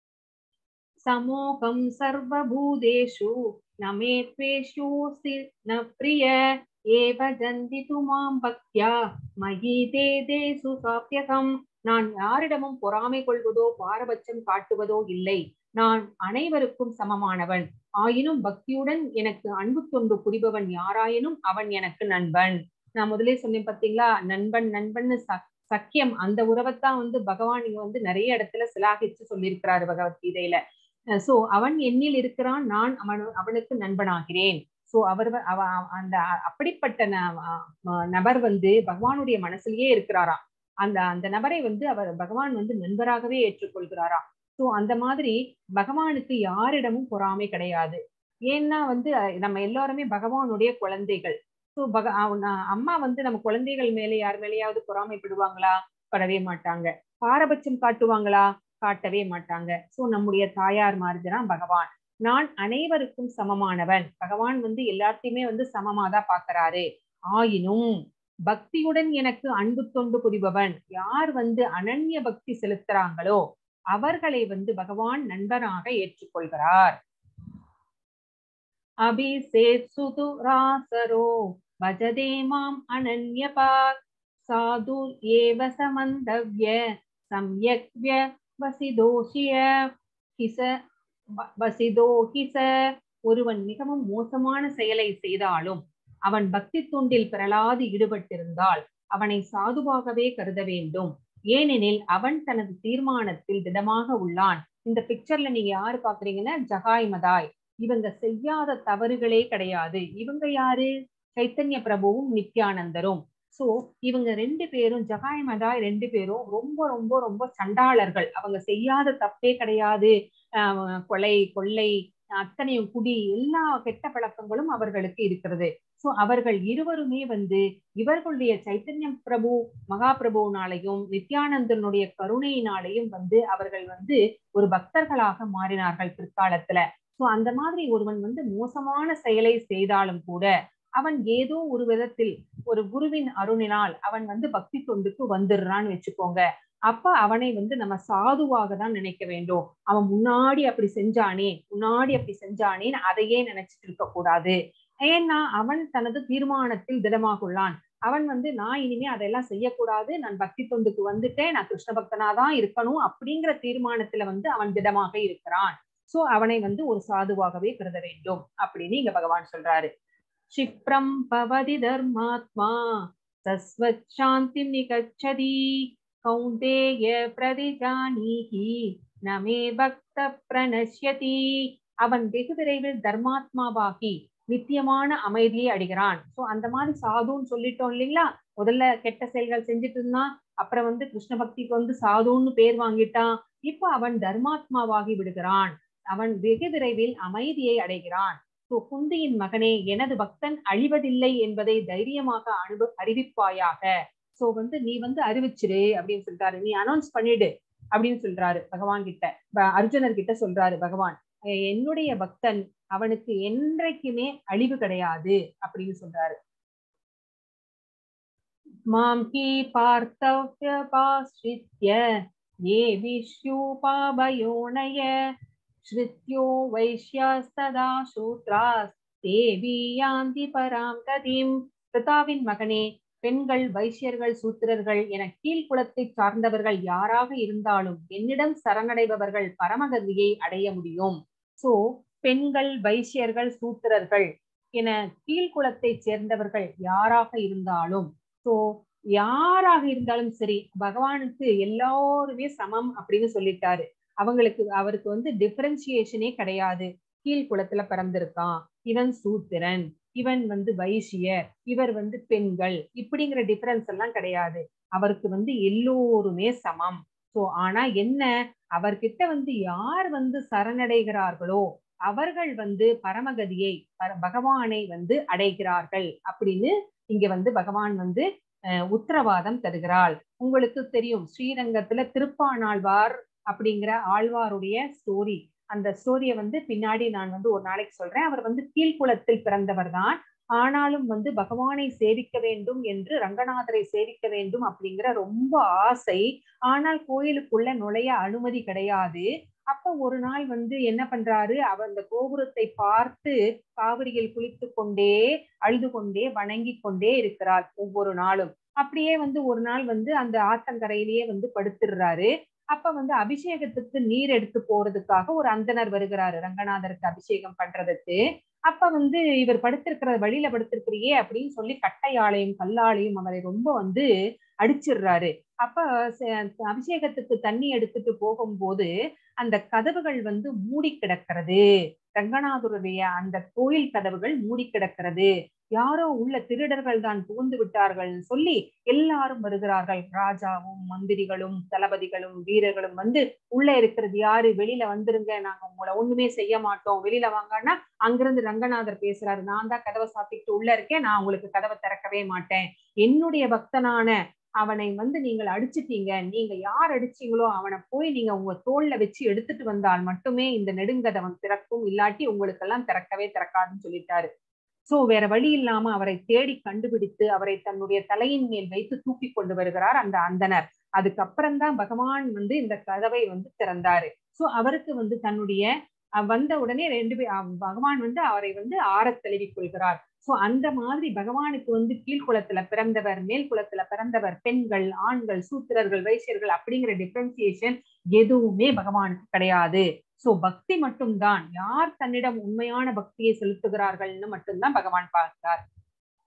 சமோகம் சர்வபூதேஷு நமே त्वेषोऽसि न प्रिय एव जन्दितु மாம் பக்தியா மயி தே தேசு சாப்பியகம் நான் யாரிடமும் பொறாமை கொள்வதோ பாரபட்சம் காட்டுவதோ இல்லை நான் அனைவருக்கும் சமமானவன் ஆயினும் பக்தியுடன் எனக்கு அன்பு தொண்டு புரிபவன் யாராயினும் அவன் எனக்கு நண்பன் நான் முதலே சொன்னேன் பாத்தீங்களா நண்பன் நண்பன்னு சக்கியம் அந்த உறவைத்தான் வந்து பகவான் இங்க வந்து நிறைய இடத்துல சிலாகிச்சு சொல்லியிருக்கிறாரு பகவத்கீதையில சோ அவன் என்னில் இருக்கிறான் நான் அவன் அவனுக்கு நண்பனாகிறேன் சோ அவர் அவ அந்த அப்படிப்பட்ட நபர் வந்து பகவானுடைய மனசுலயே இருக்கிறாராம் அந்த அந்த நபரை வந்து அவர் பகவான் வந்து நண்பராகவே ஏற்றுக்கொள்கிறாராம் சோ அந்த மாதிரி பகவானுக்கு யாரிடமும் பொறாமை கிடையாது ஏன்னா வந்து நம்ம எல்லாருமே பகவானுடைய குழந்தைகள் சோ பக அம்மா வந்து நம்ம குழந்தைகள் மேல யார் மேலேயாவது பொறாமைப்படுவாங்களா படவே மாட்டாங்க பாரபட்சம் காட்டுவாங்களா காட்டவே மாட்டாங்க சோ நம்முடைய தாயார் மாதிரிதான் பகவான் நான் அனைவருக்கும் சமமானவன் பகவான் வந்து எல்லாத்தையுமே வந்து சமமாதான் பாக்குறாரு ஆயினும் பக்தியுடன் எனக்கு அன்பு தொண்டு புரிபவன் யார் வந்து அனன்ய பக்தி செலுத்துறாங்களோ அவர்களை வந்து பகவான் நண்பனாக ஏற்றுக்கொள்கிறார் அபிசேத் சுதுராசரோ பஜதே மாம் அனன்யபாத் சாது ஏவ சமந்தவ்ய சம்யக்ய வசிதோஷிய ஹிச வசிதோ ஹிச ஒருவன் மிகவும் மோசமான செயலை செய்தாலும் அவன் பக்தி தொண்டில் பிரலாது ஈடுபட்டிருந்தால் அவனை சாதுவாகவே கருத வேண்டும் ஏனெனில் அவன் தனது தீர்மானத்தில் திடமாக உள்ளான் இந்த பிக்சர்ல நீங்க யாரு பாக்குறீங்கன்னா ஜகாய் மதாய் இவங்க செய்யாத தவறுகளே கிடையாது இவங்க யாரு சைத்தன்ய பிரபுவும் நித்யானந்தரும் சோ இவங்க ரெண்டு பேரும் ஜகாய் மதாய் ரெண்டு பேரும் ரொம்ப ரொம்ப ரொம்ப சண்டாளர்கள் அவங்க செய்யாத தப்பே கிடையாது ஆஹ் கொலை கொள்ளை அத்தனையும் குடி எல்லா கெட்ட பழக்கங்களும் அவர்களுக்கு இருக்கிறது சோ அவர்கள் இருவருமே வந்து இவர்களுடைய சைத்தன்யம் பிரபு மகாபிரபுனாலையும் நித்யானந்தனுடைய கருணையினாலையும் வந்து அவர்கள் வந்து ஒரு பக்தர்களாக மாறினார்கள் பிற்காலத்துல சோ அந்த மாதிரி ஒருவன் வந்து மோசமான செயலை செய்தாலும் கூட அவன் ஏதோ ஒரு விதத்தில் ஒரு குருவின் அருணினால் அவன் வந்து பக்தி தொண்டுக்கு வந்துடுறான்னு வச்சுக்கோங்க அப்ப அவனை வந்து நம்ம சாதுவாக தான் நினைக்க வேண்டும் அவன் முன்னாடி அப்படி செஞ்சானே முன்னாடி அப்படி செஞ்சானேன்னு அதையே நினைச்சிட்டு இருக்க கூடாது ஏன்னா அவன் தனது தீர்மானத்தில் திடமாக உள்ளான் அவன் வந்து நான் இனிமே அதெல்லாம் செய்யக்கூடாது நான் பக்தி தொண்டுக்கு வந்துட்டேன் நான் கிருஷ்ண பக்தனாதான் இருக்கணும் அப்படிங்கிற தீர்மானத்துல வந்து அவன் திடமாக இருக்கிறான் சோ அவனை வந்து ஒரு சாதுவாகவே கருத வேண்டும் அப்படின்னு இங்க பகவான் சொல்றாரு क्षिप्रं भवति धर्मात्मा सस्वत् शान्तिं निगच्छति कौन्तेय प्रतिजानीहि न मे भक्त प्रणश्यति அவன் வெகு விரைவில் தர்மாத்மாவாகி நித்தியமான அமைதியை அடைகிறான் சோ அந்த மாதிரி சாதுன்னு சொல்லிட்டோம் இல்லைங்களா முதல்ல கெட்ட செயல்கள் செஞ்சுட்டு இருந்தான் அப்புறம் வந்து கிருஷ்ண பக்திக்கு வந்து சாதுன்னு பேர் வாங்கிட்டான் இப்ப அவன் தர்மாத்மாவாகி விடுகிறான் அவன் வெகு விரைவில் அமைதியை அடைகிறான் சோ குந்தியின் மகனே எனது பக்தன் அழிவதில்லை என்பதை தைரியமாக அனுப அறிவிப்பாயாக சோ வந்து நீ வந்து அறிவிச்சிரு அப்படின்னு சொல்றாரு நீ அனௌன்ஸ் பண்ணிடு அப்படின்னு சொல்றாரு பகவான் கிட்ட அர்ஜுனர் கிட்ட சொல்றாரு பகவான் என்னுடைய பக்தன் அவனுக்கு என்றைக்குமே அழிவு கிடையாது அப்படின்னு சொல்றாரு மாம் ஹி பார்த்தவ்யபாஸ்ரித்ய ஏ விஷ்யூபாபயோனய श्रुत्यो வைஷ்யாஸ்ததா சூத்ராஸ் தேவி யாந்தி பராம் கதிம் பிதாவின் மகனே பெண்கள் வைசியர்கள் சூத்திரர்கள் என கீழ்குலத்தை சார்ந்தவர்கள் யாராக இருந்தாலும் என்னிடம் சரணடைபவர்கள் பரமகதியை அடைய முடியும் சோ பெண்கள் வைசியர்கள் சூத்திரர்கள் என கீழ்குலத்தை சேர்ந்தவர்கள் யாராக இருந்தாலும் சோ யாராக இருந்தாலும் சரி பகவானுக்கு எல்லாருமே சமம் அப்படின்னு சொல்லிட்டாரு அவங்களுக்கு அவருக்கு வந்து டிஃபரன்சியேஷனே கிடையாது கீழ் குளத்துல பிறந்திருக்கான் இவன் சூத்திரன் இவன் வந்து வைசியர் இவர் வந்து பெண்கள் இப்படிங்கிற டிஃபரன்ஸ் எல்லாம் கிடையாது அவருக்கு வந்து எல்லோருமே சமம் சோ ஆனா என்ன அவர்கிட்ட வந்து யார் வந்து சரணடைகிறார்களோ அவர்கள் வந்து பரமகதியை பகவானை வந்து அடைகிறார்கள் அப்படின்னு இங்க வந்து பகவான் வந்து உத்தரவாதம் தருகிறாள் உங்களுக்கு தெரியும் ஸ்ரீரங்கத்துல திருப்பானாழ்வார் அப்படிங்கிற ஆழ்வாருடைய ஸ்டோரி அந்த ஸ்டோரியை வந்து பின்னாடி நான் வந்து ஒரு நாளைக்கு சொல்றேன் அவர் வந்து கீழ்குளத்தில் பிறந்தவர் தான் ஆனாலும் வந்து பகவானை சேவிக்க வேண்டும் என்று ரங்கநாதரை சேவிக்க வேண்டும் அப்படிங்கிற ரொம்ப ஆசை ஆனால் கோயிலுக்குள்ள நுழைய அனுமதி கிடையாது அப்ப ஒரு நாள் வந்து என்ன பண்றாரு அவர் அந்த கோபுரத்தை பார்த்து காவிரியில் குளித்து கொண்டே அழுது கொண்டே வணங்கி கொண்டே இருக்கிறார் ஒவ்வொரு நாளும் அப்படியே வந்து ஒரு நாள் வந்து அந்த ஆத்தங்கரையிலேயே வந்து படுத்துடுறாரு அப்ப வந்து அபிஷேகத்துக்கு நீர் எடுத்து போறதுக்காக ஒரு அந்தனர் வருகிறாரு ரங்கநாதருக்கு அபிஷேகம் பண்றதுக்கு அப்ப வந்து இவர் படுத்திருக்கிற வழியில படுத்திருக்கிறியே அப்படின்னு சொல்லி கட்டையாளையும் கல்லாளையும் அவரை ரொம்ப வந்து அடிச்சிடுறாரு அப்ப அபிஷேகத்துக்கு தண்ணி எடுத்துட்டு போகும்போது அந்த கதவுகள் வந்து மூடி கிடக்கிறது ரங்கநாதருடைய அந்த கோயில் கதவுகள் மூடி கிடக்கிறது யாரோ உள்ள திருடர்கள் தான் புகுந்து விட்டார்கள் சொல்லி எல்லாரும் வருகிறார்கள் ராஜாவும் மந்திரிகளும் தளபதிகளும் வீரர்களும் வந்து உள்ள இருக்கிறது யாரு வெளியில வந்துருங்க நாங்க உங்களை ஒண்ணுமே செய்ய மாட்டோம் வெளியில வாங்கன்னா அங்கிருந்து ரங்கநாதர் பேசுறாரு நான் தான் கதவை சாத்திட்டு உள்ள இருக்கேன் நான் உங்களுக்கு கதவை திறக்கவே மாட்டேன் என்னுடைய பக்தனான அவனை வந்து நீங்கள் அடிச்சிட்டீங்க நீங்க யார் அடிச்சீங்களோ அவனை போய் நீங்க உங்க தோல்ல வச்சு எடுத்துட்டு வந்தால் மட்டுமே இந்த நெடுங்கதவன் திறக்கும் இல்லாட்டி உங்களுக்கெல்லாம் திறக்கவே திறக்காதுன்னு சொல்லிட்டாரு சோ வேற வழி இல்லாம அவரை தேடி கண்டுபிடித்து அவரை தன்னுடைய தலையின் மேல் வைத்து தூக்கி கொண்டு வருகிறார் அந்த அந்தனர் அதுக்கப்புறம் தான் பகவான் வந்து இந்த கதவை வந்து திறந்தாரு சோ அவருக்கு வந்து தன்னுடைய வந்த உடனே ரெண்டு பேர் பகவான் வந்து அவரை வந்து ஆறத் தழுவி கொள்கிறார் சோ அந்த மாதிரி பகவானுக்கு வந்து கீழ்குளத்துல பிறந்தவர் மேல் குளத்துல பிறந்தவர் பெண்கள் ஆண்கள் சூத்திரர்கள் வைசியர்கள் அப்படிங்கிற டிஃபரன்சியேஷன் எதுவுமே பகவானுக்கு கிடையாது சோ பக்தி மட்டும்தான் யார் தன்னிடம் உண்மையான பக்தியை செலுத்துகிறார்கள்னு மட்டும்தான் பகவான் பார்க்கிறார்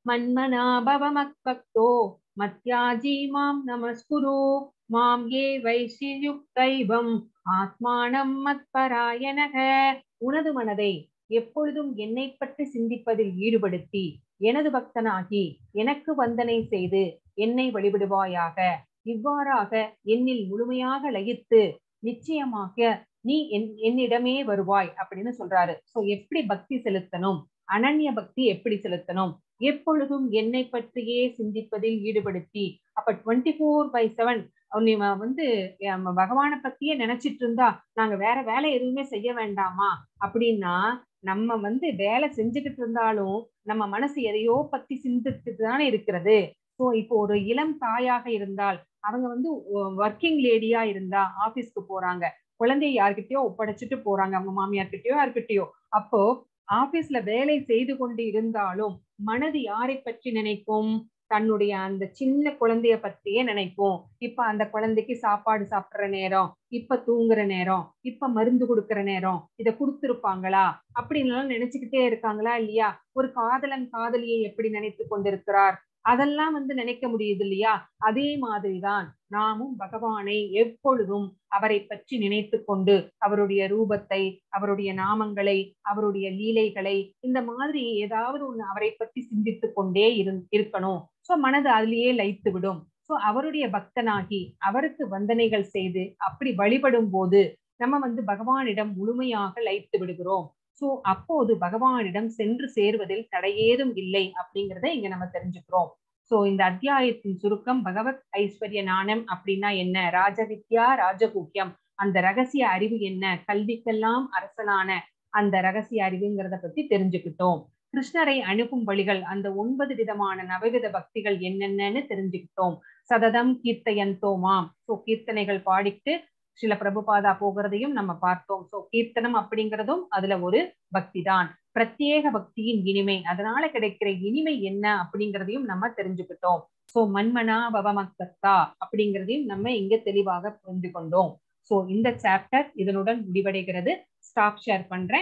மன்மனா பவ மத்பக்தோ மத்யாஜி மாம் நமஸ்குரு மாம் ஏ வைசியுக்தைவம் ஆத்மானம் மத்பராயணக உனது மனதை எப்பொழுதும் என்னை பற்றி சிந்திப்பதில் ஈடுபடுத்தி எனது பக்தனாகி எனக்கு வந்தனை செய்து என்னை வழிபடுவாயாக இவ்வாறாக என்னில் முழுமையாக லயித்து நிச்சயமாக நீ என் என்னிடமே வருவாய் அப்படின்னு சொல்றாரு சோ எப்படி பக்தி செலுத்தணும் அனன்ய பக்தி எப்படி செலுத்தணும் எப்பொழுதும் என்னை பற்றியே சிந்திப்பதில் ஈடுபடுத்தி அப்ப டுவெண்ட்டி ஃபோர் பை செவன் வந்து அஹ் பகவானை பத்தியே நினைச்சிட்டு இருந்தா நாங்க வேற வேலை எதுவுமே செய்ய வேண்டாமா அப்படின்னா நம்ம வந்து வேலை செஞ்சுக்கிட்டு இருந்தாலும் நம்ம மனசு எதையோ பத்தி சிந்திச்சுட்டு தானே இருக்கிறது சோ இப்போ ஒரு இளம் தாயாக இருந்தால் அவங்க வந்து ஒர்க்கிங் லேடியா இருந்தா ஆபீஸ்க்கு போறாங்க குழந்தைய யார்கிட்டயோ ஒப்படைச்சிட்டு போறாங்க அவங்க மாமியார்கிட்டயோ யார்கிட்டயோ அப்போ ஆபீஸ்ல வேலை செய்து கொண்டு இருந்தாலும் மனது யாரை பற்றி நினைக்கும் தன்னுடைய அந்த சின்ன குழந்தைய பத்தியே நினைப்போம் இப்ப அந்த குழந்தைக்கு சாப்பாடு சாப்பிடுற நேரம் இப்ப தூங்குற நேரம் இப்ப மருந்து கொடுக்கற நேரம் இத கொடுத்திருப்பாங்களா அப்படின்னு நினைச்சுக்கிட்டே இருக்காங்களா இல்லையா ஒரு காதலன் காதலியை எப்படி நினைத்து கொண்டிருக்கிறார் அதெல்லாம் வந்து நினைக்க முடியுது இல்லையா அதே மாதிரிதான் நாமும் பகவானை எப்பொழுதும் அவரை பற்றி நினைத்து கொண்டு அவருடைய ரூபத்தை அவருடைய நாமங்களை அவருடைய லீலைகளை இந்த மாதிரி ஏதாவது ஒண்ணு அவரை பற்றி சிந்தித்து கொண்டே இரு இருக்கணும் சோ மனது அதிலேயே லயித்து விடும் சோ அவருடைய பக்தனாகி அவருக்கு வந்தனைகள் செய்து அப்படி வழிபடும் போது நம்ம வந்து பகவானிடம் முழுமையாக லயித்து விடுகிறோம் சோ அப்போது பகவானிடம் சென்று சேர்வதில் தடையேதும் இல்லை அப்படிங்கிறத இங்க நம்ம தெரிஞ்சுக்கிறோம் சோ இந்த அத்தியாயத்தின் சுருக்கம் பகவத் ஐஸ்வர்ய நாணம் அப்படின்னா என்ன ராஜவித்யா ராஜகுக்கியம் அந்த ரகசிய அறிவு என்ன கல்விக்கெல்லாம் அரசனான அந்த ரகசிய அறிவுங்கிறத பத்தி தெரிஞ்சுக்கிட்டோம் கிருஷ்ணரை அணுகும் வழிகள் அந்த ஒன்பது விதமான நவவித பக்திகள் என்னென்னன்னு தெரிஞ்சுக்கிட்டோம் சததம் கீர்த்தயந்தோமாம் சோ கீர்த்தனைகள் பாடிட்டு சில பிரபுபாதா போகிறதையும் நம்ம பார்த்தோம் சோ கீர்த்தனம் அப்படிங்கிறதும் அதுல ஒரு பக்தி தான் பிரத்யேக பக்தியின் இனிமை அதனால கிடைக்கிற இனிமை என்ன அப்படிங்கிறதையும் நம்ம தெரிஞ்சுக்கிட்டோம் சோ மன்மனா பவமக்கத்தா அப்படிங்கிறதையும் நம்ம இங்க தெளிவாக புரிந்து கொண்டோம் சோ இந்த சாப்டர் இதனுடன் முடிவடைகிறது ஸ்டாப் ஷேர் பண்றேன்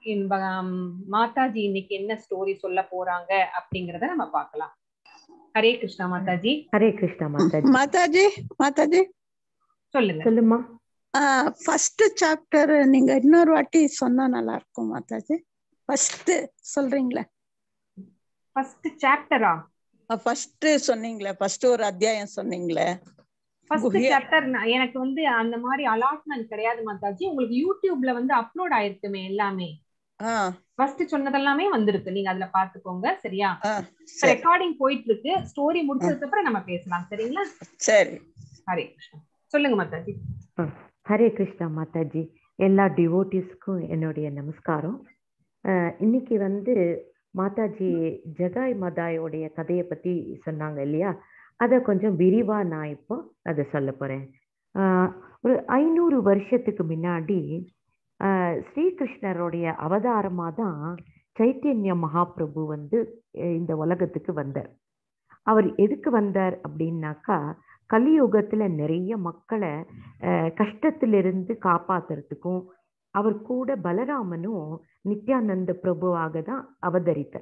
மாதாஜி இன்னைக்கு என்ன ஸ்டோரி சொல்ல போறாங்க அப்படிங்கறத நம்ம பார்க்கலாம் ஹரே கிருஷ்ணா மாதாஜி ஹரே கிருஷ்ணா மாதாஜி மாதாஜி மாதாஜி சொல்லுங்க சொல்லுமா ஃபர்ஸ்ட் சாப்டர் நீங்க இன்னொரு வாட்டி சொன்னா நல்லா இருக்கும் மாதாஜி ஃபர்ஸ்ட் சொல்றீங்களா ஃபர்ஸ்ட் சாப்டரா ஃபர்ஸ்ட் சொன்னீங்களே ஃபர்ஸ்ட் ஒரு அத்தியாயம் சொன்னீங்களே ஃபர்ஸ்ட் குஹ்ய- சாப்டர் எனக்கு வந்து அந்த மாதிரி அலாட்மெண்ட் கிடையாது மாதாஜி உங்களுக்கு யூடியூப்ல வந்து அப்லோட் ஆயிருக்குமே எல்லாமே ஆ ஃபர்ஸ்ட் சொன்னதெல்லாமே வந்திருக்கு நீங்க அதுல பாத்துக்கோங்க சரியா ஆ சரி ரெக்கார்டிங் போயிட்டு இருக்கு ஸ்டோரி முடிச்சதுக்கு அப்புறம் நம்ம பேசலாம் சரிங்களா சரி ஹரே கிருஷ்ணா சொல்லுங்க மாதாஜி ஹரே கிருஷ்ணா மாதாஜி எல்லா டிவோட்டிஸ்க்கும் என்னுடைய நமஸ்காரம் அஹ், இன்னைக்கு வந்து மாதாஜி ஜகாய் மதாயோடைய கதையை பத்தி சொன்னாங்க இல்லையா அதை கொஞ்சம் விரிவா நான் இப்போ அதை சொல்ல போறேன் அஹ், ஒரு ஐநூறு வருஷத்துக்கு முன்னாடி அஹ், ஸ்ரீகிருஷ்ணருடைய அவதாரமா தான் சைத்தன்ய மகாபிரபு வந்து அஹ், இந்த உலகத்துக்கு வந்தார் அவர் எதுக்கு வந்தார் அப்படின்னாக்கா கலியுகத்துல நிறைய மக்களை அஹ், கஷ்டத்திலிருந்து காப்பாத்துறதுக்கும் அவர் கூட பலராமனும் நித்யானந்த பிரபுவாக தான் அவதரித்தார்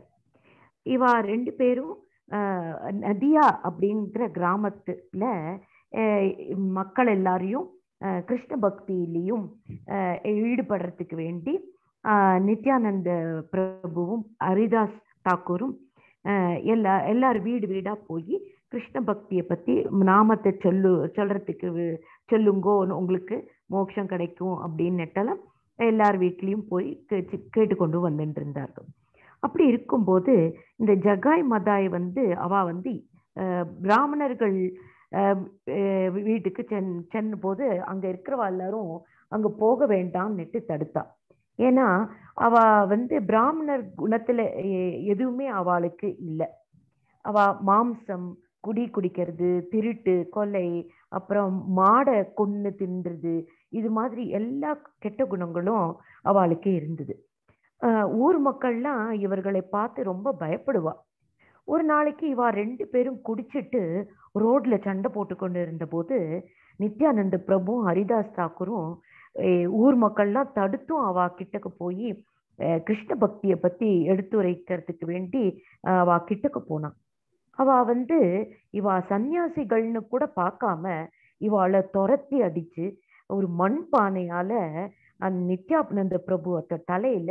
இவா ரெண்டு பேரும் அஹ், நதியா அப்படிங்கிற கிராமத்துல அஹ், மக்கள் எல்லாரையும் அஹ், கிருஷ்ண பக்தியிலையும் அஹ், ஈடுபடுறதுக்கு வேண்டி அஹ், நித்யானந்த பிரபுவும் ஹரிதாஸ் தாக்கூரும் அஹ், எல்லா எல்லார் வீடு வீடா போய் கிருஷ்ண பக்தியை பத்தி நாமத்தை சொல்லு சொல்றதுக்கு வி- சொல்லுங்கோ உங்களுக்கு மோட்சம் கிடைக்கும் அப்படின்னுட்டெல்லாம் எல்லார் வீட்லயும் போய் கேட்டு கேட்டுக்கொண்டு வந்துட்டு இருந்தார்கள் அப்படி இருக்கும்போது இந்த ஜகாய் மதாய் வந்து அவ வந்து அஹ், பிராமணர்கள் அஹ், அஹ், வீட்டுக்கு சென் சென்ன போது அங்க இருக்கிறவா எல்லாரும் அங்க போக வேண்டாம்னுட்டு தடுத்தா ஏன்னா அவ வந்து பிராமணர் குணத்துல எ- எதுவுமே அவளுக்கு இல்லை அவ மாம்சம் குடி குடிக்கிறது திருட்டு கொலை அப்புறம் மாடை கொன்னு தின்றது இது மாதிரி எல்லா கெட்ட குணங்களும் அவளுக்கு இருந்தது ஆஹ் ஊர் மக்கள்லாம் இவர்களை பார்த்து ரொம்ப பயப்படுவா ஒரு நாளைக்கு இவா ரெண்டு பேரும் குடிச்சிட்டு ரோட்ல சண்டை போட்டு கொண்டு இருந்தபோது நித்யானந்த பிரபுவும் ஹரிதாஸ் தாக்கூரும் ஏ, ஊர் மக்கள்லாம் தடுத்தும் அவ கிட்டக்கு போய் அஹ் கிருஷ்ண பக்தியை பத்தி எடுத்துரைக்கிறதுக்கு வேண்டி அஹ் அவ கிட்டக்கு போனான் அவ வந்து இவ சன்னியாசிகள்னு கூட பார்க்காம இவாளை துரத்தி அடிச்சு ஒரு மண் பானையால அந்த நித்யானந்த பிரபு அந்த தலையில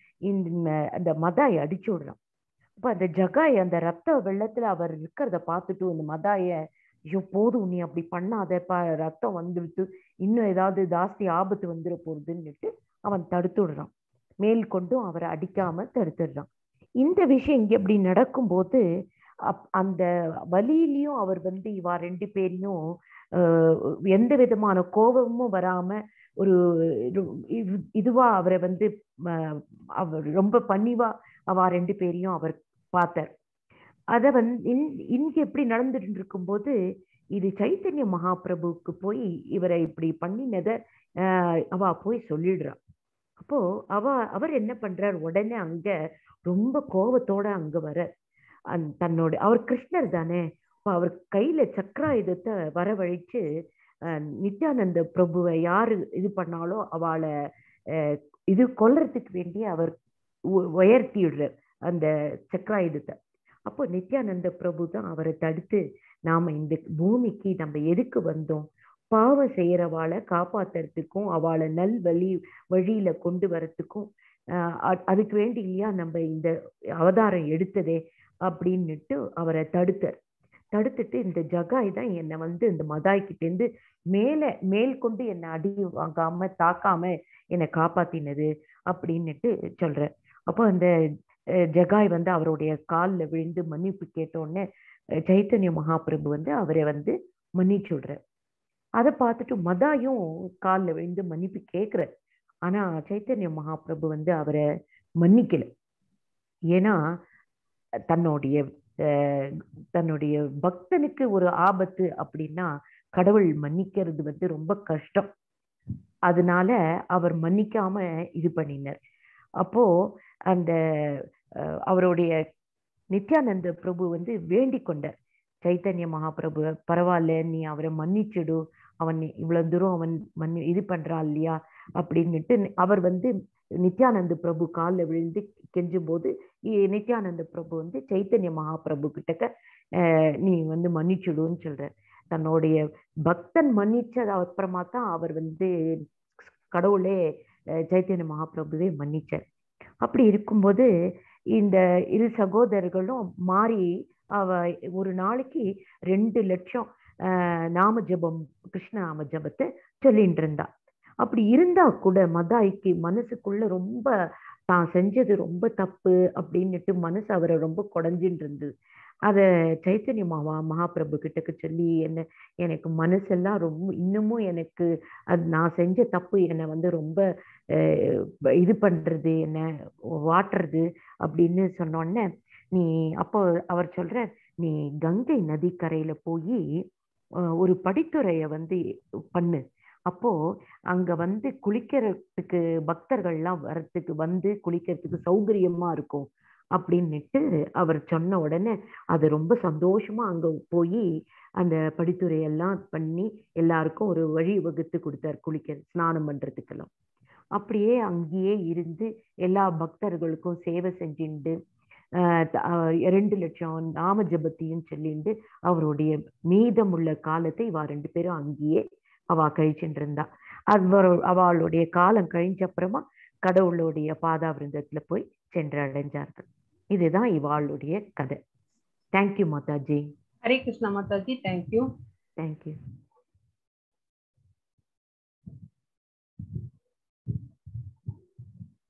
இந்த அந்த மதாய் அடிச்சு விடுறான் அப்ப அந்த ஜகாய் அந்த ரத்த வெள்ளத்துல அவர் இருக்கிறத பார்த்துட்டு இந்த மதாய ஐயோ போதும் நீ அப்படி பண்ணாதப்பா ரத்தம் வந்துடுத்து இன்னும் ஏதாவது ஜாஸ்தி ஆபத்து வந்துட போகுதுன்னுட்டு அவன் தடுத்து விடுறான் மேல் கொண்டும் அவரை அடிக்காம தடுத்துடுறான் இந்த விஷயம் இங்க இப்படி நடக்கும்போது அப் அந்த வலியிலையும் அவர் வந்து இவா ரெண்டு பேரையும் ஆஹ் எந்த விதமான கோபமும் வராம ஒரு இது- இது- இதுவா அவரை வந்து ம- அவர் ரொம்ப பணிவா அவ ரெண்டு பேரையும் அவர் பார்த்தார் அத வந்து இன்- இங்க எப்படி நடந்துட்டு இருக்கும்போது இது சைத்தன்ய மகாபிரபுவுக்கு போய் இவரை இப்படி பண்ணினத ஆஹ் அவ போய் சொல்லிடுறா அப்போ அவ அவர் என்ன பண்றார் உடனே அங்க ரொம்ப கோபத்தோட அங்க வர அந் தன்னோட அவர் கிருஷ்ணர் தானே அப்ப அவர் கையில சக்கராயுதத்தை வரவழைச்சு அஹ், நித்யானந்த பிரபுவை யாரு இது பண்ணாலும் அவளை அஹ், இது கொல்றதுக்கு வேண்டி அவர் உ- உயர்த்திடுறார் அந்த சக்கராயுதத்தை அப்போ நித்யானந்த பிரபு தான் அவரை தடுத்து நாம இந்த பூமிக்கு நம்ம எதுக்கு வந்தோம் பாவம் செய்யறவாளை காப்பாத்துறதுக்கும் அவளை நல் வழி வழியில கொண்டு வரத்துக்கும் ஆஹ் அ- அதுக்கு வேண்டி இல்லையா நம்ம இந்த அவதாரம் எடுத்ததே அப்படின்னுட்டு அவரை தடுத்தார் தடுத்துட்டு இந்த ஜகாய் தான் என்னை வந்து இந்த மதாய் கிட்ட இருந்து மேல மேல் கொண்டு என்னை அடி வாங்காம தாக்காம என்னை காப்பாத்தினது அப்படின்னுட்டு சொல்ற அப்போ அந்த அஹ், ஜகாய் வந்து அவருடைய கால்ல விழுந்து மன்னிப்பு கேட்ட உடனே அஹ், சைத்தன்ய மகாபிரபு வந்து அவரை வந்து மன்னிச்சு விடுற அதை பார்த்துட்டு மதாயும் கால்ல விழுந்து மன்னிப்பு கேட்கிற ஆனா சைத்தன்ய மகாபிரபு வந்து அவரை மன்னிக்கல ஏன்னா தன்னுடைய அஹ், தன்னுடைய பக்தனுக்கு ஒரு ஆபத்து அப்படின்னா கடவுள் மன்னிக்கிறது வந்து ரொம்ப கஷ்டம் அதனால அவர் மன்னிக்காம இது பண்ணினார் அப்போ அந்த அஹ், அவருடைய நித்யானந்த பிரபு வந்து வேண்டிக் கொண்டார் சைத்தன்ய மகாபிரபு பரவாயில்ல நீ அவரை மன்னிச்சிடு அவன் இவ்வளவு தூரம் அவன் மன்னி இது பண்றான் இல்லையா அப்படின்னுட்டு அவர் வந்து நித்யானந்த பிரபு காலில் விழுந்து கெஞ்சும் போது இ- நித்யானந்த பிரபு வந்து சைத்தன்ய மகாபிரபு கிட்டக்க அஹ், நீ வந்து மன்னிச்சுடுன்னு சொல்ற தன்னுடைய பக்தன் மன்னிச்சது அப்புறமா தான் அவர் வந்து கடவுளே அஹ், சைத்தன்ய மகாபிரபுவே மன்னிச்சார் அப்படி இருக்கும்போது இந்த இரு சகோதரர்களும் மாறி அவ ஒரு நாளைக்கு ரெண்டு லட்சம் ஆஹ், நாம ஜபம் கிருஷ்ண நாம ஜபத்தை சொல்லிட்டு இருந்தா அப்படி இருந்தா கூட மதாய்க்கு மனசுக்குள்ள ரொம்ப தான் செஞ்சது ரொம்ப தப்பு அப்படின்னுட்டு மனசு அவரை ரொம்ப குடஞ்சின்னு இருந்தது அத சைத்தன்ய மகா மகாபிரபு கிட்டக்கு சொல்லி என்ன எனக்கு மனசெல்லாம் ரொம்ப இன்னமும் எனக்கு அது நான் செஞ்ச தப்பு என்னை வந்து ரொம்ப அஹ், இது பண்றது என்ன வாட்டுறது அப்படின்னு சொன்னோடனே நீ அப்போ அவர் சொல்ற நீ கங்கை நதிக்கரையில போய் ஒரு படித்துறைய வந்து பண்ணு அப்போ அங்க வந்து குளிக்கிறதுக்கு பக்தர்கள்லாம் வரத்துக்கு வந்து குளிக்கிறதுக்கு சௌகரியமா இருக்கும் அப்படின்னுட்டு அவர் சொன்ன உடனே அது ரொம்ப சந்தோஷமா அங்க போய் அந்த படித்துறையெல்லாம் பண்ணி எல்லாருக்கும் ஒரு வழி வகுத்து கொடுத்தார் குளிக்க ஸ்நானம் பண்றதுக்கெல்லாம் அப்படியே அங்கேயே இருந்து எல்லா பக்தர்களுக்கும் சேவை செஞ்சுண்டு ஆஹ் த- ஆஹ் ரெண்டு லட்சம் நாம ஜபத்தையும் சொல்லிண்டு அவருடைய மீதமுள்ள காலத்தை இவா ரெண்டு பேரும் அங்கேயே அவ கழிச்சுட்டு இருந்தா அவர் அவளுடைய காலம் கழிஞ்ச அப்புறமா கடவுளுடைய பாதாவிருந்தத்துல போய் சென்று அடைஞ்சார்கள் இதுதான் இவாளுடைய கதை thank you Mataji Hare Krishna Mataji thank you thank you